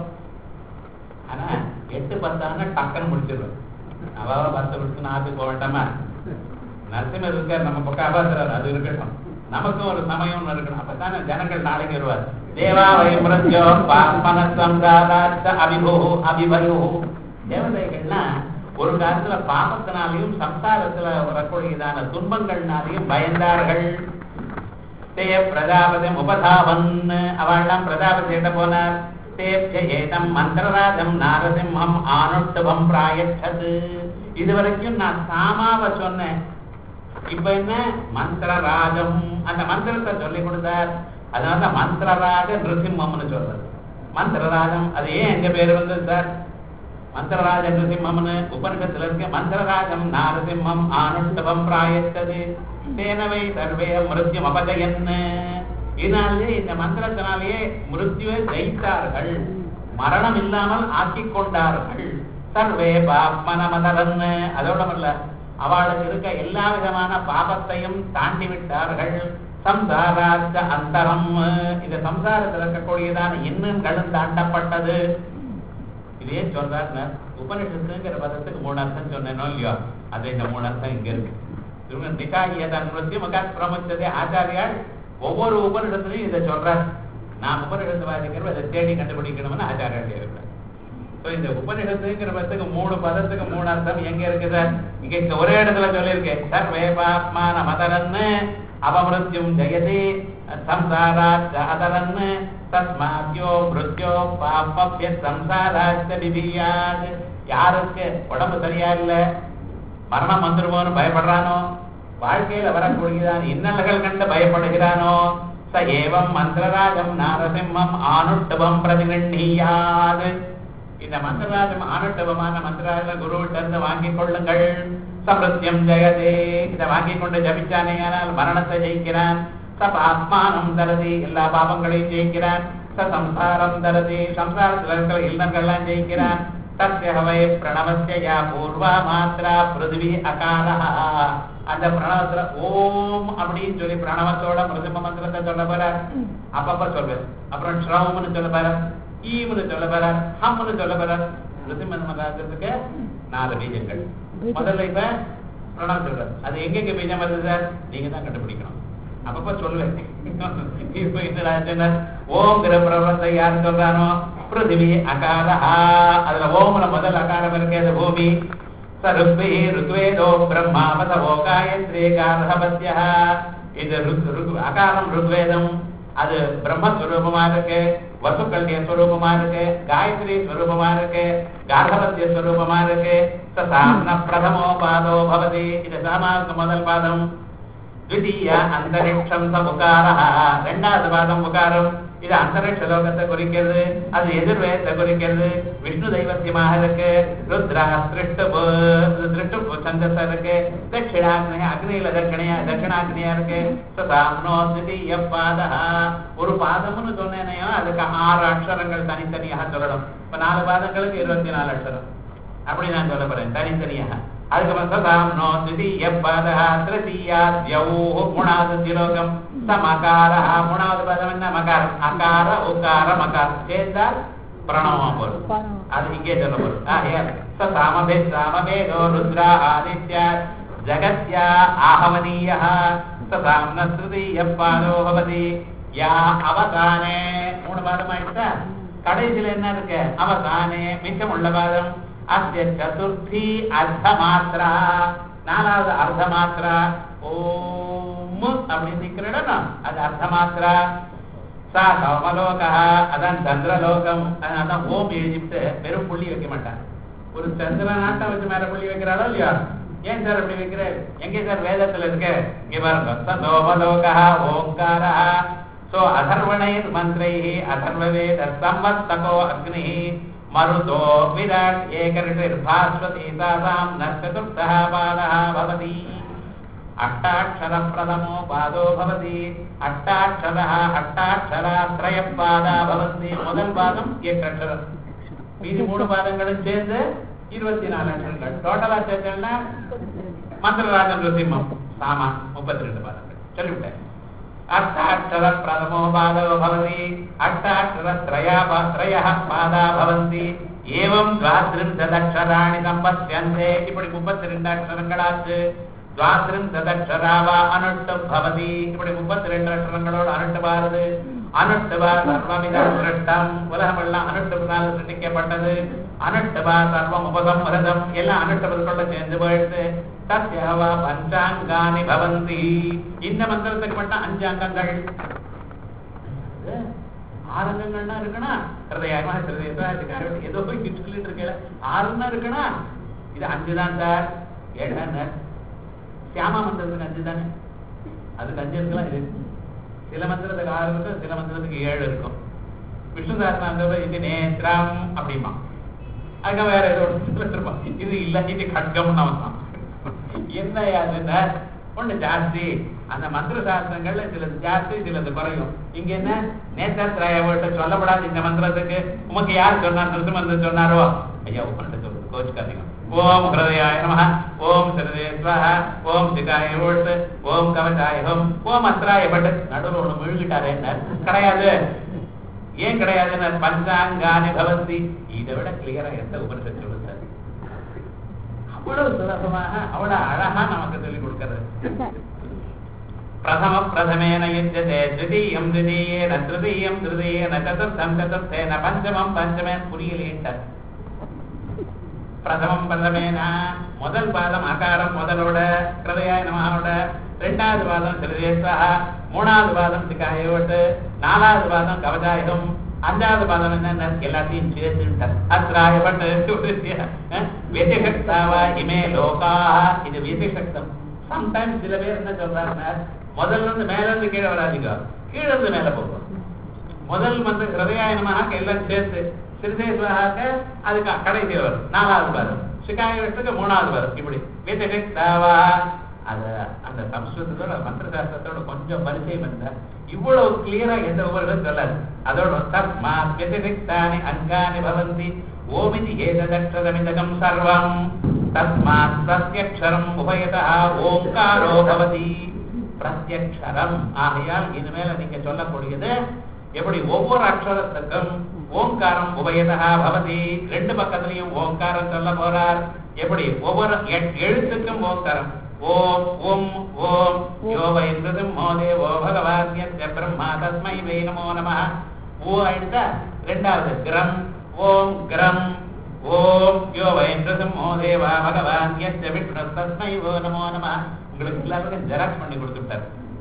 ஆனா எட்டு பத்தான டக்குன்னு முடிச்சிடுவேன் அவ பத்து வருஷம் ஆத்துக்கு போக வேண்டாமா நரசிம்மர் இருக்கார் நம்ம பக்கம் அபாசுறாரு அது இருக்கட்டும் நமக்கும் ஒரு சமயம் இருக்கணும் அப்பதானே ஜனங்கள் நாளைக்கு வருவார் தேவா வைமிருத்யோ பாபனசம் தாதாச்ச அபிபோ அபிபயோ தேவதைகள்லாம் ஒரு காலத்துல பாபத்தினாலையும் சம்சாரத்துல வரக்கூடியதான துன்பங்கள்னாலையும் பயந்தார்கள் தே பிரஜாபதி உபதாவன் அவள்லாம் பிரஜாபதி கிட்ட போனார் தேப்ய ஏதம் மந்திரராஜம் நாரசிம்மம் ஆனுஷ்டபம் பிராயச்சது இது வரைக்கும் நான் சாமாவை சொன்னேன் இப்ப என்ன மந்திரராஜம் அந்த மந்திரத்தை சொல்லி கொடுத்தார் அதனால மந்திரராஜ நிருசிம்மம்னு சொல்றது மந்திரராஜம் அது ஏன் எங்க பேரு வந்தது சார் மந்திரராஜ நிருசிம்மம்னு உபனிஷத்துல இருக்க மந்திரராஜம் நாரசிம்மம் ஆனுஷ்டபம் பிராயத்தது தேனவை சர்வே மிருத்யம் அபஜயன்னு இதனாலே இந்த மந்திரத்தினாலேயே மிருத்யுவை ஜெயித்தார்கள் மரணம் இல்லாமல் ஆக்கிக் கொண்டார்கள் சர்வே பாப்மனமதரன் அதோட இல்ல அவளுக்கு இருக்க எல்லா விதமான பாபத்தையும் தாண்டி விட்டார்கள் சம்சாராத்த அந்தரம் இந்த சம்சாரத்தில் இருக்கக்கூடியதான இன்னுங்களும் தாண்டப்பட்டது இதே சொல்றாரு உபனிஷத்துங்கிற பதத்துக்கு மூணு அர்த்தம் சொன்னேனோ இல்லையோ அது இந்த மூணு அர்த்தம் இங்க இருக்கு திரும்ப நிகாயதன் மிருத்யுமகாத் பிரமுச்சதே ஆச்சாரியால் ஒவ்வொரு உபனிடத்துலையும் இதை சொல்றார் நான் உபனிடத்து வாசிக்கிறோம் இதை தேடி கண்டுபிடிக்கணும்னு ஆச்சாரியால் இருக்கிறார் ஸோ இந்த உபனிஷத்துங்கிற பதத்துக்கு மூணு பதத்துக்கு மூணு அர்த்தம் எங்க இருக்கு சார் இங்க இங்க ஒரே இடத்துல சொல்லியிருக்கேன் சர்வே பாப்மான மதரன்னு அபமிருத்யும் ஜெயதி சம்சாராச்ச அதரன்னு தஸ்மாத்யோ மிருத்யோ பாப்பப்ய சம்சாராச்ச விபியாத் யாருக்கு உடம்பு சரியா இல்ல மரணம் வந்துருமோன்னு பயப்படுறானோ வாழ்க்கையில வரக்கூடியதான இன்னல்கள் கண்டு பயப்படுகிறானோ ச ஏவம் மந்திரராஜம் நாரசிம்மம் ஆனுஷ்டபம் பிரதிகண்ணியாது இந்த மந்திரராஜம் ஆனுஷ்டபமான மந்திரராஜ குருவிட்ட இருந்து வாங்கிக் கொள்ளுங்கள் சமிருத்தியம் ஜெயதே இதை வாங்கிக் கொண்டு ஜபிச்சானே ஆனால் மரணத்தை ஜெயிக்கிறான் ச ஆத்மானம் தரதி எல்லா பாவங்களையும் ஜெயிக்கிறான் ச சம்சாரம் தரதி சம்சாரத்தில் இருக்கிற இல்லங்கள்லாம் ஜெயிக்கிறான் தஸ்யவை பிரணவசிய யா பூர்வா மாத்ரா பிருத்திவி அகாரா அந்த பிரணவத்துல ஓம் அப்படின்னு சொல்லி பிரணவத்தோட பிரதிம மந்திரத்தை சொல்ல போறார் அப்பப்ப சொல்வார் அப்புறம் ஸ்ரவம்னு சொல்ல போறார் ஈம்னு சொல்ல போறார் ஹம்னு சொல்ல போறார் பிரதிம மந்திரத்துக்கு நாலு பீஜங்கள் முதல்ல இப்ப பிரணவம் சொல்றார் அது எங்கெங்க பீஜம் வருது சார் நீங்க தான் கண்டுபிடிக்கணும் அப்பப்ப சொல்லுவேன் இப்ப இந்த சொன்னார் ஓங்கிற பிரபலத்தை யார் சொல்றானோ பிருத்திவி அகார அதுல ஓம்ல முதல் அகாரம் இருக்கு அது பூமி சருப்பி ருத்வேதோ பிரம்மாவதவோ காயத்ரி காரஹபத்யா இது ருக் ருக் அகாரம் ருக்வேதம் அது பிரம்மஸ்வரூபமா இருக்கு வசுக்கல்ய ஸ்வரூபமா இருக்கு காயத்ரி ஸ்வரூபமா இருக்கு கார்கவத்திய ஸ்வரூபமா இருக்கு சாமன பிரதமோ பாதோ பவதி இது சாமாவுக்கு முதல் பாதம் ದ್ವಿತೀಯ ಅಂತರಿಕ್ಷம் ச உகாரः ரெண்டாவது பாதம் உகாரம் இது அந்தரிக்ஷ லோகத்தை குறிக்கிறது அது எதிர்வேதத்தை குறிக்கிறது விஷ்ணு தெய்வத்தியமாக இருக்கு ருத்ரா திருஷ்டு திருஷ்டு சந்தஸா இருக்கு தட்சிணாக்னி அக்னியில தட்சிணையா தட்சிணாக்னியா இருக்கு சாம்னோ திதீய பாதா ஒரு பாதம்னு சொன்னேனையோ அதுக்கு ஆறு அக்ஷரங்கள் தனித்தனியாக சொல்லணும் இப்ப நாலு பாதங்களுக்கு இருபத்தி நாலு அக்ஷரம் அப்படி நான் சொல்ல போறேன் தனித்தனியாக அதுக்கப்புறம் சதாம்னோ திதீய பதः திருத்தீயாத்யௌ மூணாவது திலோகம் சமகாரः மூணாவது பதம் என்ன மகாரம் அகார உகார மகாரம் சேர்ந்தால் பிரணவம் வரும் அது இங்கே சொல்ல போறோம் ஆகையால் ச சாமபே சாமவேதோ ருத்ரா ஆதித்யா ஜகத்யா ஆஹவனீய ச சாம்ன திருதீய பாதோ பவதி யா அவதானே மூணு பாதம் ஆயிடுச்சா கடைசியில என்ன இருக்கு அவதானே மிச்சம் உள்ள பாதம் அஸ்ய சதுர்த்தி அர்த்தமாத்ரா நாலாவது அர்த்தமாத்ரா ஓம் அப்படின்னு நிக்கிற இடம் அது அர்த்தமாத்ரா சா சமலோகா அதான் சந்திரலோகம் அதான் ஓம் எழுதிட்டு வெறும் புள்ளி வைக்க மாட்டான் ஒரு சந்திர நாட்டம் வச்சு மேல புள்ளி வைக்கிறாளோ இல்லையா ஏன் சார் அப்படி வைக்கிற எங்க சார் வேதத்துல இருக்கு இங்க பாருங்க சோமலோகா ஓங்காரா சோ அதர்வணைர் மந்திரை அதர்வவேத சம்பத்தகோ அக்னி மருதோ விராட் ஏகரிஷிர்பாஸ்வதி தாசாம் ந சதுர்த்தः பாதः பவதி அஷ்டாட்சரப்பிரதமோ பாதோ பவதி அஷ்டாட்சரः அஷ்டாட்சராத்ரயப் பாதா பவந்தி முதல் பாதம் எட்டு அக்ஷரம் மீதி மூணு பாதங்களும் சேர்ந்து இருபத்தி நாலு அக்ஷரங்கள் டோட்டலா சேர்த்தோம்னா மந்திரராஜன் ருசிம்மம் சாமா முப்பத்தி ரெண்டு பாதங்கள் சொல்லிவிட்டேன் अष्टाक्षर प्रथमो पादो भवति अष्टाक्षर त्रया त्रयः पादा भवन्ति एवं द्वात्रिंशदक्षराणि सम्पद्यन्ते இப்படி முப்பத்தி ரெண்டு அக்ஷரங்களாச்சு द्वात्रिंशदक्षरा वा अनुष्टुப் भवति இப்படி முப்பத்தி ரெண்டு அக்ஷரங்களோடு அனுஷ்டுபாரது அனுஷ்டுபா சர்வமிதம் சிருஷ்டம் உலகமெல்லாம் அனுஷ்டுபனால் சிருஷ்டிக்கப்பட்டது அனுஷ்டுபா சர்வம் உபசம்ஹதம் எல்லாம் அனுஷ்டுபதற்குள்ள சேர்ந்து போயிடுது தத்யவா பஞ்சாங்கானி பவந்தி இந்த மந்திரத்துக்கு மட்டும் அஞ்சு அங்கங்கள் ஆறு அங்கங்கள்னா இருக்கணும் ஹிருதயமா ஹிருதயத்தா ஏதோ போய் சொல்லிட்டு இருக்கல ஆறுன்னா இருக்கணும் இது அஞ்சு தான் சார் ஏழு சியாமா மந்திரத்துக்கு அஞ்சு தானே அதுக்கு அஞ்சு இருக்கலாம் இது சில மந்திரத்துக்கு ஆறு இருக்கும் சில மந்திரத்துக்கு ஏழு இருக்கும் விஷ்ணு சாஸ்திரம் இது நேத்திரம் அப்படிமா அதுக்கு வேற ஏதோ சொல்லிருப்பான் இது இல்ல இது கட்கம் அவன் என்ன அதுன்னா ஒண்ணு ஜாஸ்தி அந்த மந்திர சாஸ்திரங்கள்ல சிலது ஜாஸ்தி சிலது குறையும் இங்க என்ன நேத்திரத்திராயவர்கிட்ட சொல்லப்படாது இந்த மந்திரத்துக்கு உமக்கு யார் சொன்னார் நிருசிமந்திரம் சொன்னாரோ ஐயா உங்கள்கிட்ட சொல்றது கோச்சுக்காதீங்க ஓம் ஹிருதயாய நம ஓம் சிறுதே ஸ்வஹ ஓம் சிகாய ஓட்டு ஓம் கவச்சாய ஹோம் ஓம் அஸ்ராய பட்டு நடுவில் ஒண்ணு முழுகிட்டாரே கிடையாது ஏன் கிடையாதுன்னு பஞ்சாங்கானி பவந்தி இதை விட கிளியரா எந்த உபனிஷத்து சொல்லுது சார் அவ்வளவு சுலபமாக அவ்வளவு அழகா நமக்கு சொல்லிக் கொடுக்கிறது பிரதம பிரதமேன யுஜ்யதே திருதீயம் திருதீயேன திருதீயம் திருதீயேன சதுர்த்தம் சதுர்த்தேன பஞ்சமம் பஞ்சமேன் புரியலேன்ட்டார் பிரதமம் பிரதமேன முதல் பாதம் அகாரம் முதலோட கிருதயாய நமோட ரெண்டாவது பாதம் திருதேசா மூணாவது பாதம் சிகாயோட்டு நாலாவது பாதம் கவதாயுதம் அஞ்சாவது பாதம் என்ன எல்லாத்தையும் சேர்த்துட்டார் அத்ராயப்பட்டு விதிசக்தாவா இமே லோகா இது விதிசக்தம் சம்டைம்ஸ் சில பேர் என்ன சொல்றாங்க முதல்ல இருந்து மேல இருந்து கீழே வராதிங்க கீழே இருந்து மேல போகும் முதல் வந்து ஹிருதயாயனமாக எல்லாம் சேர்த்து சிறுதேஸ்வராக அதுக்கு கடைசியில் வரும் நாலாவது பாதம் சிகாயத்துக்கு மூணாவது வரும் இப்படி விதிசக்தாவா அத அந்த சம்ஸ்கிருதத்தோட மந்திர சாஸ்திரத்தோட கொஞ்சம் பரிச்சயம் இருந்தா இவ்வளவு கிளியரா எந்த ஒவ்வொரு சொல்லாது அதோட தஸ்மா விதிரிக்தானி அங்கானி பவந்தி ஓமிதி ஏததக்ஷரமிதகம் சர்வம் தஸ்மாத் பிரத்யக்ஷரம் உபயதா ஓங்காரோ பவதி பிரத்யக்ஷரம் ஆகையால் இனிமேல நீங்க சொல்லக்கூடியது எப்படி ஒவ்வொரு அக்ஷரத்துக்கும் ஓங்காரம் உபயதா பவதி ரெண்டு பக்கத்துலயும் ஓங்காரம் சொல்ல போறார் எப்படி ஒவ்வொரு எழுத்துக்கும் ஓங்காரம் ஓம் ஓம் ஓம் யோ வைந்ததும் மோதே ஓ பகவான்யத்ய பிரம்மா தஸ்மை வை நமோ நம ஓ ஆயிடுதா ரெண்டாவது கிரம் ஓம் கிரம் ஓம் யோ வைந்ததும் மோதே வா பகவான்யத்ய விஷ்ணு தஸ்மை ஓ நமோ நம உங்களுக்கு எல்லாருக்கும் ஜெராக்ஸ் பண்ணி கொடுத்துட்டார்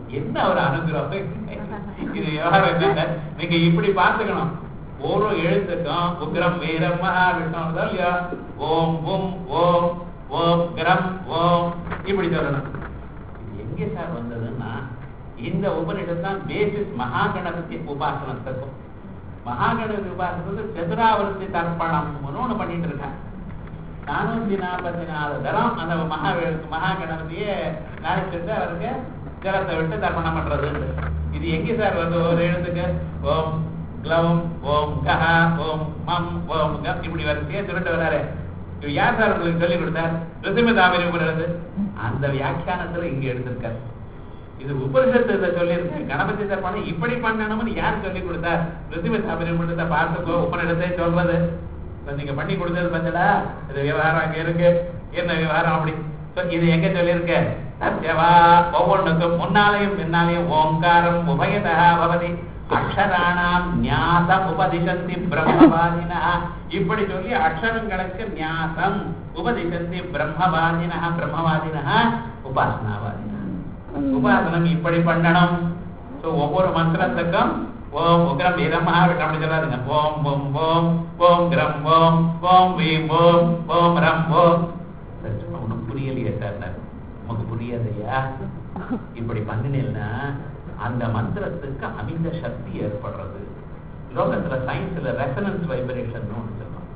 என்ன ஒரு அனுகிரகம் இது விவகாரம் என்னங்க நீங்க இப்படி பார்த்துக்கணும் ஒரு எழுத்துக்கும் உக்ரம் வீரம் மகாவிஷ்ணு இல்லையா ஓம் உம் ஓம் ஓம் கிரம் ஓம் இப்படி சொல்லணும் இது எங்கே சார் வந்ததுன்னா இந்த உபனிஷத்து தான் பேசிஸ் மகாகணபதி உபாசனத்துக்கும் மகாகணபதி உபாசனத்துக்கு சதுராவர்த்தி தர்ப்பணம்னு ஒண்ணு பண்ணிட்டு இருக்காங்க நானூத்தி நாற்பத்தி நாலு தரம் அந்த மகா மகா கணபதியை நினைச்சிட்டு அவருக்கு ஜலத்தை விட்டு தர்ப்பணம் பண்றது இது எங்க சார் வந்து ஒரு எழுத்துக்கு ஓம் க்ளௌம் ஓம் கஹ ஓம் மம் ஓம் கம் இப்படி வரிசையா சொல்லிட்டு வராரு இது யார் சார் உங்களுக்கு சொல்லி கொடுத்தார் ரிசிமதாவிரி உபனிஷத்து அந்த வியாக்கியானத்துல இங்க எடுத்திருக்காரு இது உபனிஷத்து இதை சொல்லியிருக்கு கணபதி தர்ப்பணம் இப்படி பண்ணணும்னு யார் சொல்லி கொடுத்தார் ரிசிமதாவிரி உபனிஷத்தை பார்த்துக்கோ உபனிடத்தை சொல்றது இப்ப நீங்க பண்ணி கொடுத்தது பார்த்தடா இது விவகாரம் அங்க இருக்கு என்ன விவகாரம் அப்படி So, இது எங்க சொல்லியிருக்க சத்யவா ஒவ்வொன்றுக்கும் முன்னாலையும் பின்னாலையும் ஓங்காரம் உபயதா பவதி அக்ஷராணாம் ஞாசம் உபதிசந்தி பிரம்மவாதினா இப்படி சொல்லி அக்ஷரங்களுக்கு ஞாசம் உபதிசந்தி பிரம்மவாதினா பிரம்மவாதினா உபாசனாவாதினா உபாசனம் இப்படி பண்ணணும் So, ஒவ்வொரு மந்திரத்துக்கும் ஓம் உக்ரம் வீரம் மகாவிஷ்ணு அப்படி சொல்லாதுங்க ஓம் ஓம் ஓம் ஓம் கிரம் ஓம் ஓம் வீம் ஓம் ஓம் ரம் ஓம் உனக்கு புரியலையே சார் உனக்கு புரியாதையா இப்படி பண்ணினேன்னா அந்த மந்திரத்துக்கு அமித சக்தி ஏற்படுறது லோகத்துல சயின்ஸ்ல ரெசனன்ஸ் வைப்ரேஷன் ஒன்று சொல்லுவாங்க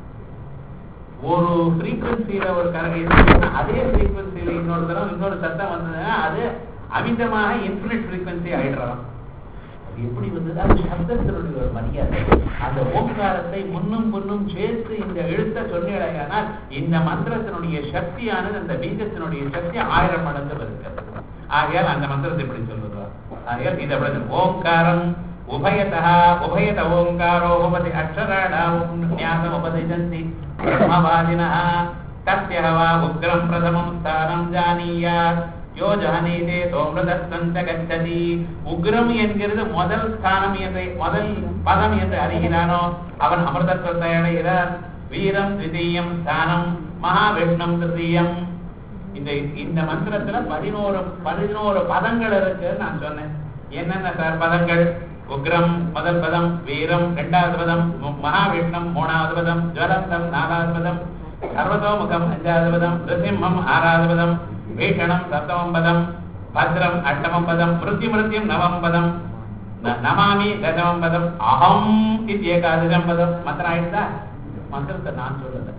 ஒரு ஃப்ரீக்வன்சியில ஒரு கரகம் இருக்குன்னா அதே ஃப்ரீக்வன்சியில இன்னொரு தரம் இன்னொரு சத்தம் வந்ததுன்னா அது அமிதமாக இன்ஃபினிட் ஃப்ரீக்வன்சி ஆயிடுறோம் அது எப்படி வந்தது அது சப்தத்தினுடைய ஒரு மரியாதை அந்த ஓங்காரத்தை முன்னும் முன்னும் சேர்த்து இந்த எழுத்த சொன்னீடையானால் இந்த மந்திரத்தினுடைய சக்தியானது அந்த பீஜத்தினுடைய சக்தி ஆயிரம் மடங்கு இருக்கிறது ஆகையால் அந்த மந்திரத்தை இப்படி சொல்லுதா ஆகையால் இதை விட ஓங்காரம் உபயதா உபயத ஓங்காரோ உபதி அக்ஷராடா ஞானம் உபதிஜந்தி பிரம்மவாதினः தஸ்ய வா உக்ரம் பிரதமம் ஸ்தானம் ஜானீயாத் யோ ஜானீதே சோமிரதஸ்தந்த கச்சதி உக்ரம் என்கிறது முதல் ஸ்தானம் என்று முதல் பதம் என்று அறிகிறானோ அவன் அமிர்தத்வத்தை அடைகிறார் வீரம் திதீயம் ஸ்தானம் மகாவிஷ்ணம் திருத்தீயம் இந்த இந்த மந்திரத்துல பதினோரு பதினோரு பதங்கள் இருக்குன்னு நான் சொன்னேன் என்னென்ன சார் பதங்கள் உக்ரம் முதல் பதம் வீரம் இரண்டாவது பதம் மு- மகாவிஷ்ணம் மூணாவது பதம் ஜுவலந்தம் நாலாவது பதம் சர்வதோமுகம் அஞ்சாவது பதம் நிருசிம்மம் ஆறாவது பதம் பீஷணம் சப்தமம் பதம் பத்ரம் அஷ்டமம் பதம் மிருத்யு மிருத்யும் நவம் பதம் ந- நமாமி தசமம் பதம் அகம் இது ஏகாதசம் பதம் மந்திரம் ஆயிடுதா மந்திரத்தை நான் சொல்லல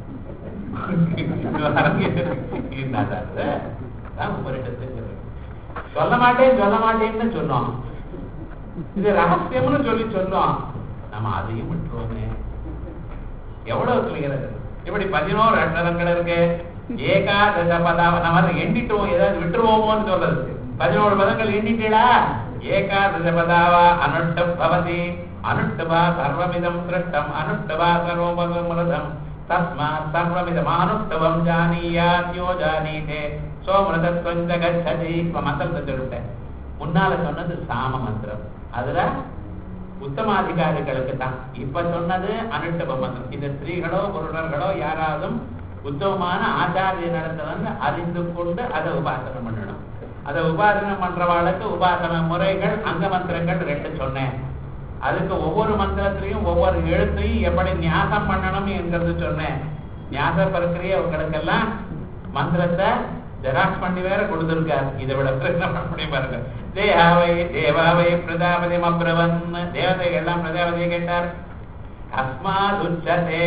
சொல்ல மாட்டேன் சொல்ல மாட்டேன்னு சொன்னோம் இது ரகசியம்னு சொல்லி சொன்னோம் நம்ம அதையும் விட்டுருவோமே எவ்வளவு கிளியர் இப்படி பதினோரு அக்ஷரங்கள் இருக்கு ஏகாதச பதாவ நம்ம அதை எண்ணிட்டோம் ஏதாவது விட்டுருவோமோன்னு சொல்றது பதினோரு பதங்கள் எண்ணிட்டீடா ஏகாதச பதாவா அனுஷ்டம் பவதி அனுஷ்டவா சர்வமிதம் சிருஷ்டம் அனுஷ்டவா சர்வமிதம் தஸ்மாத் சர்வமிதமானுஷ்டவம் ஜானீயாத் யோ ஜானீதே சோமிருதத்வஞ்ச கச்சதி இப்ப மந்திரத்தை சொல்லிட்டேன் முன்னால சொன்னது சாம மந்திரம் அதுல உத்தமாதிகாரிகளுக்கு தான் இப்ப சொன்னது அனுஷ்டப மந்திரம் இந்த ஸ்திரீகளோ புருடர்களோ யாராவது உத்தமமான ஆச்சாரிய நடத்த வந்து அறிந்து கொண்டு அதை உபாசனம் பண்ணணும் அதை உபாசனம் பண்றவாளுக்கு உபாசன முறைகள் அங்க மந்திரங்கள் ரெண்டு சொன்னேன் அதுக்கு ஒவ்வொரு மந்திரத்திலையும் ஒவ்வொரு எழுத்தையும் எப்படி ஞாசம் பண்ணணும் என்கிறது சொன்னேன் ஞாச பிரக்கிரியை உங்களுக்கெல்லாம் மந்திரத்தை ஜெராக்ஸ் பண்ணி வேற கொடுத்திருக்கார் இதை விட பிரச்சனை பண்ண முடியும் பாருங்க தேகாவை தேவாவை பிரஜாபதி அப்ரவன் தேவதை எல்லாம் பிரஜாபதியை கேட்டார் அஸ்மாத் உச்சதே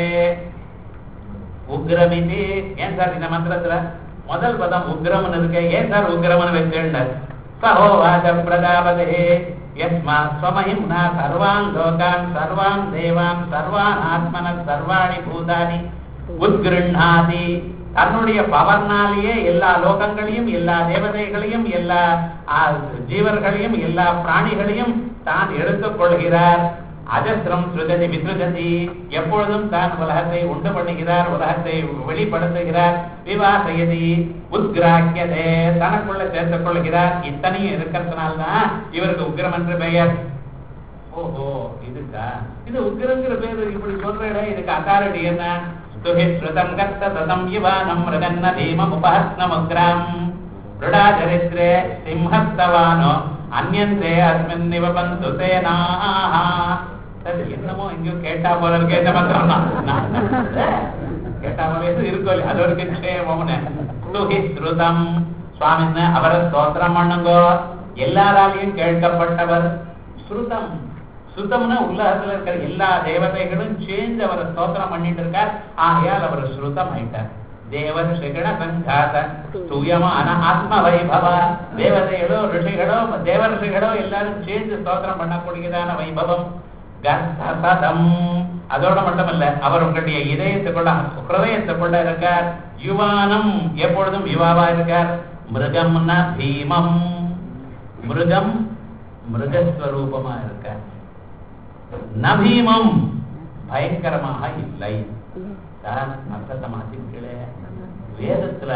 உக்ரமிதி ஏன் சார் இந்த மந்திரத்துல முதல் பதம் உக்ரமன் இருக்கு ஏன் சார் உக்ரமன் வச்சிருந்தார் சகோவாச பிரஜாபதே யஸ்மா ஸ்வமஹிம்னா சர்வான் லோகான் சர்வான் தேவான் சர்வான் ஆத்மன சர்வாணி பூதானி உத்கிருண்ணாதி தன்னுடைய பவர்னாலேயே எல்லா லோகங்களையும் எல்லா தேவதைகளையும் எல்லா ஆ, ஜீவர்களையும் எல்லா பிராணிகளையும் தான் எடுத்துக் கொள்கிறார் அஜஸ்ரம் சுஜதி வித்ருஜதி எப்பொழுதும் தான் உலகத்தை உண்டு பண்ணுகிறார் உலகத்தை வெளிப்படுத்துகிறார் விவாசயதி உத்கிராக்கியதே தனக்குள்ள சேர்த்துக் கொள்கிறார் இத்தனையும் இருக்கிறதுனால்தான் இவருக்கு உக்ரம் என்று பெயர் ஓஹோ இதுக்கா இது உக்ரங்கிற பேரு இப்படி சொல்றேன் இதுக்கு அத்தாரிட்டி என்ன சுஹிஸ்ருதம் கத்த ததம் யுவானம் மிருகன்ன தீமம் உபஹஸ்னம் உக்ரம் ருடா சரித்ரே சிம்ஹஸ்தவானோ அந்யந்தே அஸ்மின் நிவபந்து சேனாஹ சரி என்னமோ எங்கேயோ கேட்டா போல இருக்கே இந்த மந்திரம் தான். நான் என்ன பண்றது? கேட்டா போல எது இருக்கோ இல்லையா? அது ஒரு நிச்சயமோன்னு ஸ்ருஹி ஸ்ருதம் சுவாமின்னு அவரை ஸ்தோத்திரம் பண்ணுங்கோ எல்லாராலையும் கேட்கப்பட்டவர் ஸ்ருதம் சுத்தம்னா உலகத்துல இருக்கிற எல்லா தேவதைகளும் சேர்ந்து அவரை ஸ்தோத்திரம் பண்ணிட்டு இருக்கார் ஆகையால் அவர் ஸ்ருதம் ஆயிட்டார் தேவர்ஷிகண சங்காத தூயமான ஆத்ம வைபவ தேவதைகளோ ரிஷிகளோ தேவர்ஷிகளோ எல்லாரும் சேர்ந்து ஸ்தோத்திரம் பண்ணக்கூடியதான வைபவம் கர்த்தசதம் அதோட மட்டுமல்ல அவர் உங்களுடைய இதயத்துக்குள்ள ஹிருதயத்துக்குள்ள இருக்கார் யுவானம் எப்பொழுதும் யுவாவா இருக்கார் மிருகம்னா பீமம் மிருகம் மிருகஸ்வரூபமா இருக்கார் நபீமம் பயங்கரமாக இல்லை சார் அர்த்தத்தை மாத்திருக்கீங்களே வேதத்துல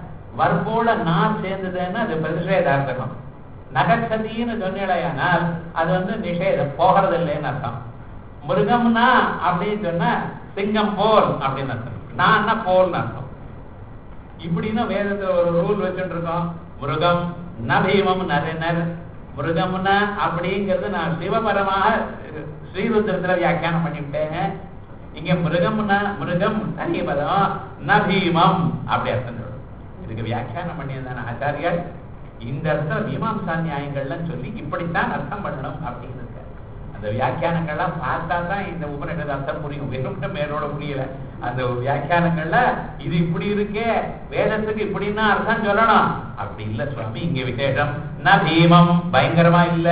வர்போட நான் சேர்ந்ததுன்னா அது பிரதிஷேதார்த்தகம் நகச்சதின்னு சொன்னீடையானால் அது வந்து நிஷேதம் போகிறது இல்லைன்னு அர்த்தம் மிருகம்னா அப்படின்னு சொன்னா சிங்கம் போல் அப்படின்னு அர்த்தம் நான் போல்னு அர்த்தம் இப்படின்னு வேதத்துல ஒரு ரூல் வச்சுட்டு இருக்கோம் மிருகம் நபீமம் நரினர் மிருகம்னா அப்படிங்கிறது நான் சிவபரமாக ஸ்ரீருத்திரத்துல வியாக்கியானம் பண்ணிவிட்டேன் இங்க மிருகம்னா மிருகம் தனி பதம் நபீமம் அப்படி அர்த்தம் சொல்லும் இதுக்கு வியாக்கியானம் பண்ணியதான ஆச்சாரியார் இந்த அர்த்தம் மீமாம்சா நியாயங்கள்லாம் சொல்லி இப்படித்தான் அர்த்தம் பண்ணணும் அப்படின்னு இருக்க அந்த வியாக்கியானங்கள்லாம் பார்த்தா தான் இந்த உபநிஷத அர்த்தம் புரியும் வெறும்ட்ட மேலோட புரியல அந்த வியாக்கியானங்கள்ல இது இப்படி இருக்கே வேதத்துக்கு இப்படின்னா அர்த்தம் சொல்லணும் அப்படி இல்ல சுவாமி இங்க விசேஷம் ந பீமம் பயங்கரமா இல்ல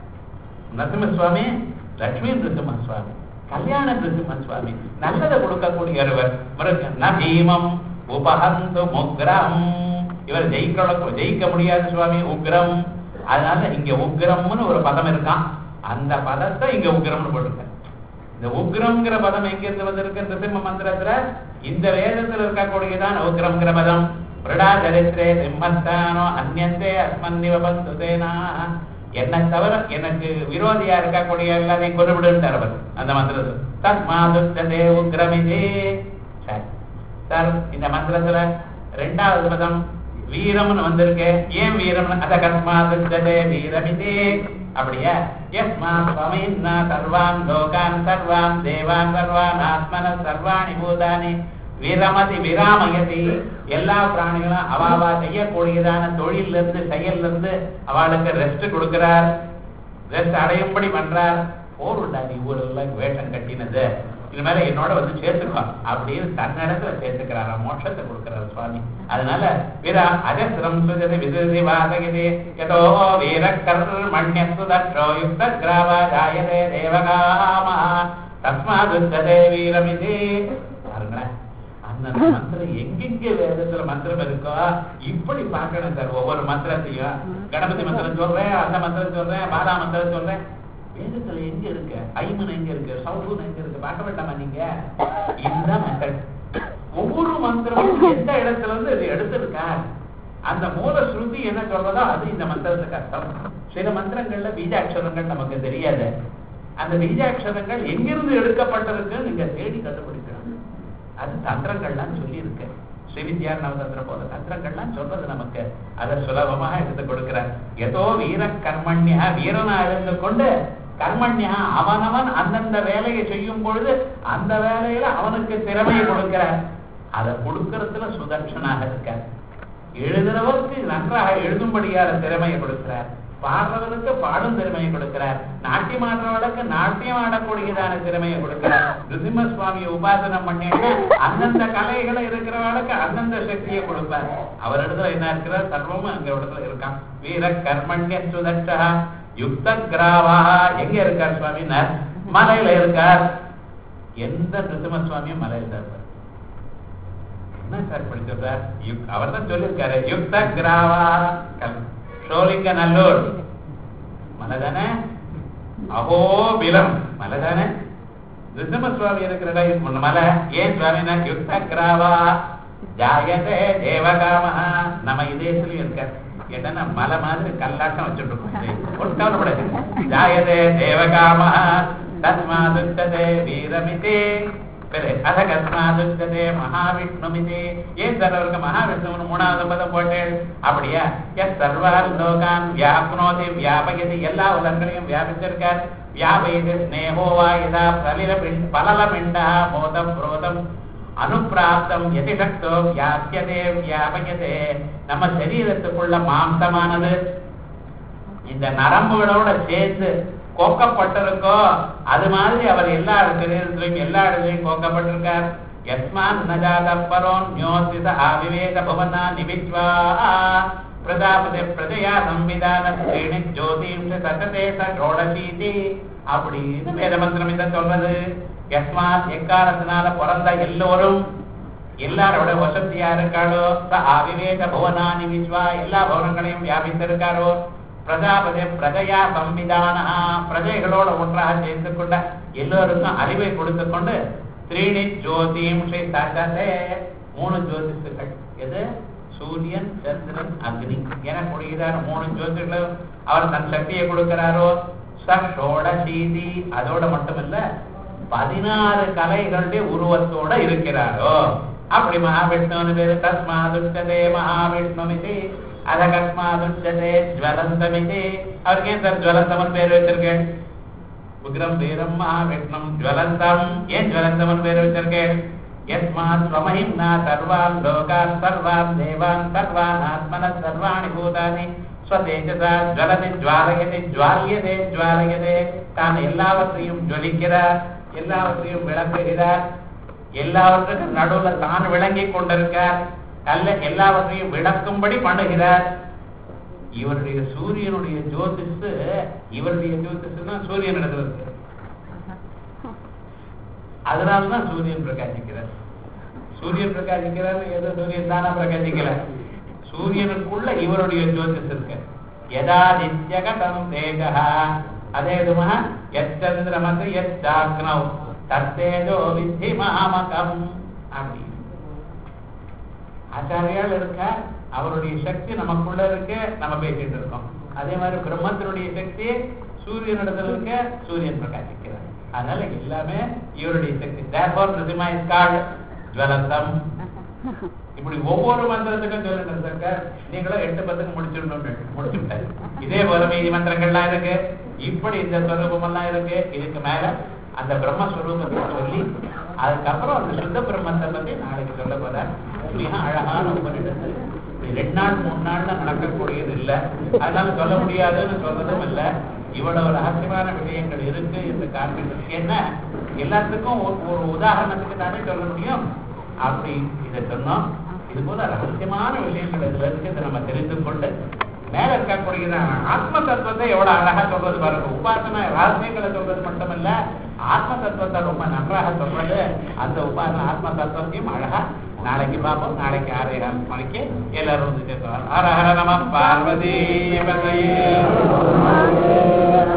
நரசிம்ம சுவாமி லட்சுமி நிருசிம்ம சுவாமி கல்யாண நிருசிம்ம சுவாமி நல்லதை கொடுக்கக்கூடிய ஒருவர் இவருக்கு ந பீமம் உபஹந்து முக்ரம் இவர் ஜெயிக்க ஜெயிக்க முடியாது சுவாமி உக்ரம் அதனால இங்க உக்ரம்னு ஒரு பதம் இருக்கான் அந்த பதத்தை இங்க உக்ரம்னு போட்டிருக்க இந்த உக்ரம்ங்கிற பதம் எங்க இருந்து வந்திருக்கு நிருசிம்ம மந்திரத்துல இந்த வேதத்துல இருக்கக்கூடியதான் உக்ரம்ங்கிற பதம் பிரடா சரித்திரே சிம்மஸ்தானோ அந்நந்தே அஸ்மன்னிவ பந்துதேனா என்னை தவிர எனக்கு விரோதியா இருக்கக்கூடிய எல்லாரையும் கொண்டுவிடுன்றார் அவர் அந்த மந்திரத்தில் தஸ்மாதுத்ததே உக்ரமிதே சரி சார் இந்த மந்திரத்துல ரெண்டாவது பதம் வீரம்னு வந்திருக்கு ஏன் வீரம்னு அத கஸ்மாதுத்ததே வீரமிதே அப்படியா யஸ்மா ஸ்வமின்னா சர்வான் லோகான் சர்வான் தேவான் சர்வான் ஆத்மன சர்வாணி பூதானி விரமதி விராமயதி எல்லா பிராணிகளும் அவாவா செய்யக்கூடியதான தொழில இருந்து செயல்ல இருந்து அவளுக்கு ரெஸ்ட் கொடுக்கிறார் ரெஸ்ட் அடையும்படி பண்றார் போருண்டா நீ ஊர்ல வேஷம் கட்டினது இனிமேல என்னோட வந்து சேர்த்துக்கோ அப்படின்னு தன்னிடத்துல சேர்த்துக்கிறாரா மோட்சத்தை கொடுக்கிறார் சுவாமி அதனால வீர அஜஸ்ரம் சுஜதி விதுதி வாசகிதி யதோ வீர கர்மண்ய சுதற்றோ யுக்த கிராவ ஜாயதே தேவகாமா தஸ்மாதுத்ததே வீரமிதி பாருங்களேன் அந்தந்த மந்திரம் எங்கெங்க வேதத்துல மந்திரம் இருக்கோ இப்படி பார்க்கணும் சார் ஒவ்வொரு மந்திரத்தையும் கணபதி மந்திரம் சொல்றேன் அந்த மந்திரம் சொல்றேன் பாலா மந்திரம் சொல்றேன் வேதத்துல எங்க இருக்கு ஐமன் எங்க இருக்கு சௌசூன் எங்க இருக்கு பார்க்க வேண்டாமா நீங்க இதுதான் மெத்தட் ஒவ்வொரு மந்திரமும் எந்த இடத்துல இருந்து இது எடுத்திருக்கா அந்த மூல ஸ்ருதி என்ன சொல்றதோ அது இந்த மந்திரத்துக்கு அர்த்தம் சில மந்திரங்கள்ல பீஜாட்சரங்கள் நமக்கு தெரியாது அந்த பீஜாட்சரங்கள் எங்கிருந்து எடுக்கப்பட்டிருக்குன்னு நீங்க தேடி கண்டுபிடிக்கணும் அது தந்திரங்கள்லாம் சொல்லி இருக்கு ஸ்ரீவித்யா நவதந்திர போல தந்திரங்கள்லாம் சொல்றது நமக்கு அதை சுலபமாக எடுத்து கொடுக்கிறார் ஏதோ வீர கர்மண்யா வீரனா இருந்து கொண்டு கர்மண்யா அவனவன் அந்தந்த வேலையை செய்யும் பொழுது அந்த வேலையில அவனுக்கு திறமையை கொடுக்கிறார் அதை கொடுக்கறதுல சுதர்ஷனாக இருக்கார் எழுதுறவருக்கு நன்றாக எழுதும்படியான திறமையை கொடுக்கிறார் பாடுறவருக்கு பாடும் திறமையை கொடுக்கிறார் நாட்டியம் ஆடுறவளுக்கு நாட்டியம் ஆடக்கூடியதான திறமையை கொடுக்கிறார் நிருசிம்ம சுவாமியை உபாசனம் பண்ணிட்டு அந்தந்த கலைகளை இருக்கிறவளுக்கு அந்தந்த சக்தியை கொடுப்பார் அவர் இடத்துல என்ன இருக்கிறார் சர்வமும் அங்க இடத்துல இருக்கான் வீர கர்மண்ய சுதட்சா யுக்த கிராவா எங்க இருக்கார் சுவாமினார் மலையில இருக்கார் எந்த நிருசிம்ம சுவாமியும் மலையில தான் இருப்பார் என்ன சார் படிச்சிருக்கார் அவர் தான் சொல்லியிருக்காரு யுக்த கிராவா சோலிங்க நல்லூர் மலை தானே அகோபிலம் மலை தானே ரிசம சுவாமி இருக்கிற இடம் மலை ஏன் சுவாமினா யுக்த கிராவா ஜாயதே தேவகாம நம்ம இதேசிலையும் இருக்க என்னன்னா மலை மாதிரி கல்லாட்டம் வச்சுட்டு இருக்கோம் ஒட்டாளப்படாது ஜாயதே தேவகாம தஸ்மாதுத்ததே வீரமிதே பிறகு அத கஸ்மாதுச்சதே மகாவிஷ்ணுமிதே ஏன் சார் அவருக்கு மகாவிஷ்ணுன்னு மூணாவது பதம் போட்டேன் அப்படியா எஸ் சர்வால் லோகான் வியாப்னோதி வியாபயதி எல்லா உலகங்களையும் வியாபிச்சிருக்கார் வியாபயது ஸ்னேகோவா இதா சலில பலலமிண்டா மோதம் புரோதம் அனுப்பிராப்தம் எதிசக்தோ வியாபியதே வியாபயதே நம்ம சரீரத்துக்குள்ள மாம்சமானது இந்த நரம்புகளோட சேர்ந்து கோக்கப்பட்டிருக்கோ அது மாதிரி அவர் எல்லா சரீரத்திலையும் எல்லா இடத்துலையும் கோக்கப்பட்டிருக்கார் யஸ்மான் நஜாத பரோன் ஞோசித ஆவிவேக பவனா நிவித்வா பிரஜாபதி பிரஜயா சம்விதான ஸ்ரீணி ஜோதிஷ சததே சோடசீதி அப்படின்னு வேத மந்திரம் இதை சொல்றது யஸ்மாத் எக்காலத்தினால பிறந்த எல்லோரும் எல்லாரோட வசதியா இருக்காளோ ச ஆவிவேக புவனானி விஸ்வா எல்லா பவனங்களையும் வியாபித்திருக்காரோ பிரஜாபதி பிரஜையா சம்விதான பிரஜைகளோட ஒன்றாக சேர்த்து கொண்ட எல்லோருக்கும் அறிவை கொடுத்து கொண்டு திரீணி ஜோதியும் ஸ்ரீ சாட்சாத்தே மூணு ஜோதிஷர்கள் எது சூரியன் சந்திரன் அக்னி என கொடுக்கிறார் மூணு ஜோதிஷர்களும் அவர் தன் சக்தியை கொடுக்கிறாரோ சோடசீதி அதோட மட்டுமல்ல பதினாறு கலைகளுடைய உருவத்தோட இருக்கிறாரோ அப்படி மகாவிஷ்ணுன்னு பேரு தஸ்மாதுச்சதே மகாவிஷ்ணுமிதி அதகஸ்மாதுச்சதே ஜுவலந்தமிதி அவருக்கு ஏன் சார் ஜுவலந்தமன் பேர் வச்சிருக்கேன் உக்ரம் வீரம் மகாவிஷ்ணம் ஜுவலந்தம் ஏன் ஜுவலந்தமன் பேர் வச்சிருக்கேன் யஸ்மாத் ஸ்வமஹிம்னா சர்வான் லோகான் சர்வான் தேவான் சர்வான் ஆத்மன சர்வாணி பூதானி ஸ்வதேஜசா ஜுவலதி ஜுவாலயதி ஜுவால்யதே ஜுவாலயதே தான் எல்லாவற்றையும் ஜொலிக்கிறார் எல்லாவற்றையும் விளக்குகிறார் எல்லாவற்றுக்கும் நடுவுல தான் விளங்கி கொண்டிருக்கார் அல்ல எல்லாவற்றையும் விளக்கும்படி பண்ணுகிறார் இவருடைய சூரியனுடைய ஜோதிஷு இவருடைய ஜோதிஷுன்னா சூரியன் இடத்துல இருக்கு அதனாலதான் சூரியன் பிரகாசிக்கிறார் சூரியன் பிரகாசிக்கிறார் ஏதோ சூரியன் தானா பிரகாசிக்கல சூரியனுக்குள்ள இவருடைய ஜோதிஷ் இருக்கு யதாதித்யகதம் தேஜா அதே விதமா எச்சந்திரமது எச்சாக்னவ் தத்தேஜோ வித்தி மாமகம் அப்படி ஆச்சாரியால் இருக்க அவருடைய சக்தி நமக்குள்ள இருக்கு நம்ம பேசிட்டு இருக்கோம் அதே மாதிரி பிரம்மத்தினுடைய சக்தி சூரியனிடத்துல இருக்க சூரியன் பிரகாசிக்கிறார் அதனால எல்லாமே இவருடைய சக்தி therefore Nrisimha is called Jwalantam இப்படி ஒவ்வொரு மந்திரத்துக்கும் சொல்லுங்க சார் நீங்களும் எட்டு பத்துக்கு முடிச்சிடணும் முடிச்சுட்டாரு இதே போல மீதி மந்திரங்கள்லாம் இருக்கு இப்படி இந்த ஸ்வரூபம் எல்லாம் இருக்கு இதுக்கு மேல அந்த பிரம்மஸ்வரூபத்தை சொல்லி அதுக்கப்புறம் அந்த சுத்த பிரம்மத்தை பத்தி நாளைக்கு சொல்ல போற மிக அழகான உபரிடத்து ரெண்டு நாள் மூணு நாள்ல நடக்கக்கூடியது இல்லை அதனால சொல்ல முடியாதுன்னு சொல்றதும் இல்லை இவ்வளவு ரகசியமான விஷயங்கள் இருக்கு என்று காண்பிக்கிறது என்ன எல்லாத்துக்கும் ஒரு ஒரு உதாரணத்துக்கு தானே சொல்ல முடியும் அப்படி இதை சொன்னோம் இது போல ரகசியமான விஷயங்கள் இதுல இருக்கு இதை நம்ம தெரிந்து கொண்டு மேல இருக்கக்கூடிய ஆத்ம தத்துவத்தை எவ்வளவு அழகா சொல்றது பாருங்க உபாசன ரகசியங்களை சொல்றது மட்டுமல்ல ஆத்ம தத்துவத்தை ரொம்ப நன்றாக சொல்றது அந்த உபாசன ஆத்ம தத்துவத்தையும் அழகா நாளைக்கு பார்ப்போம் நாளைக்கு ஆறே கால் மணிக்கு எல்லாரும் வந்து சேர்த்துவாங்க ஹர ஹர நம பார்வதி பதையே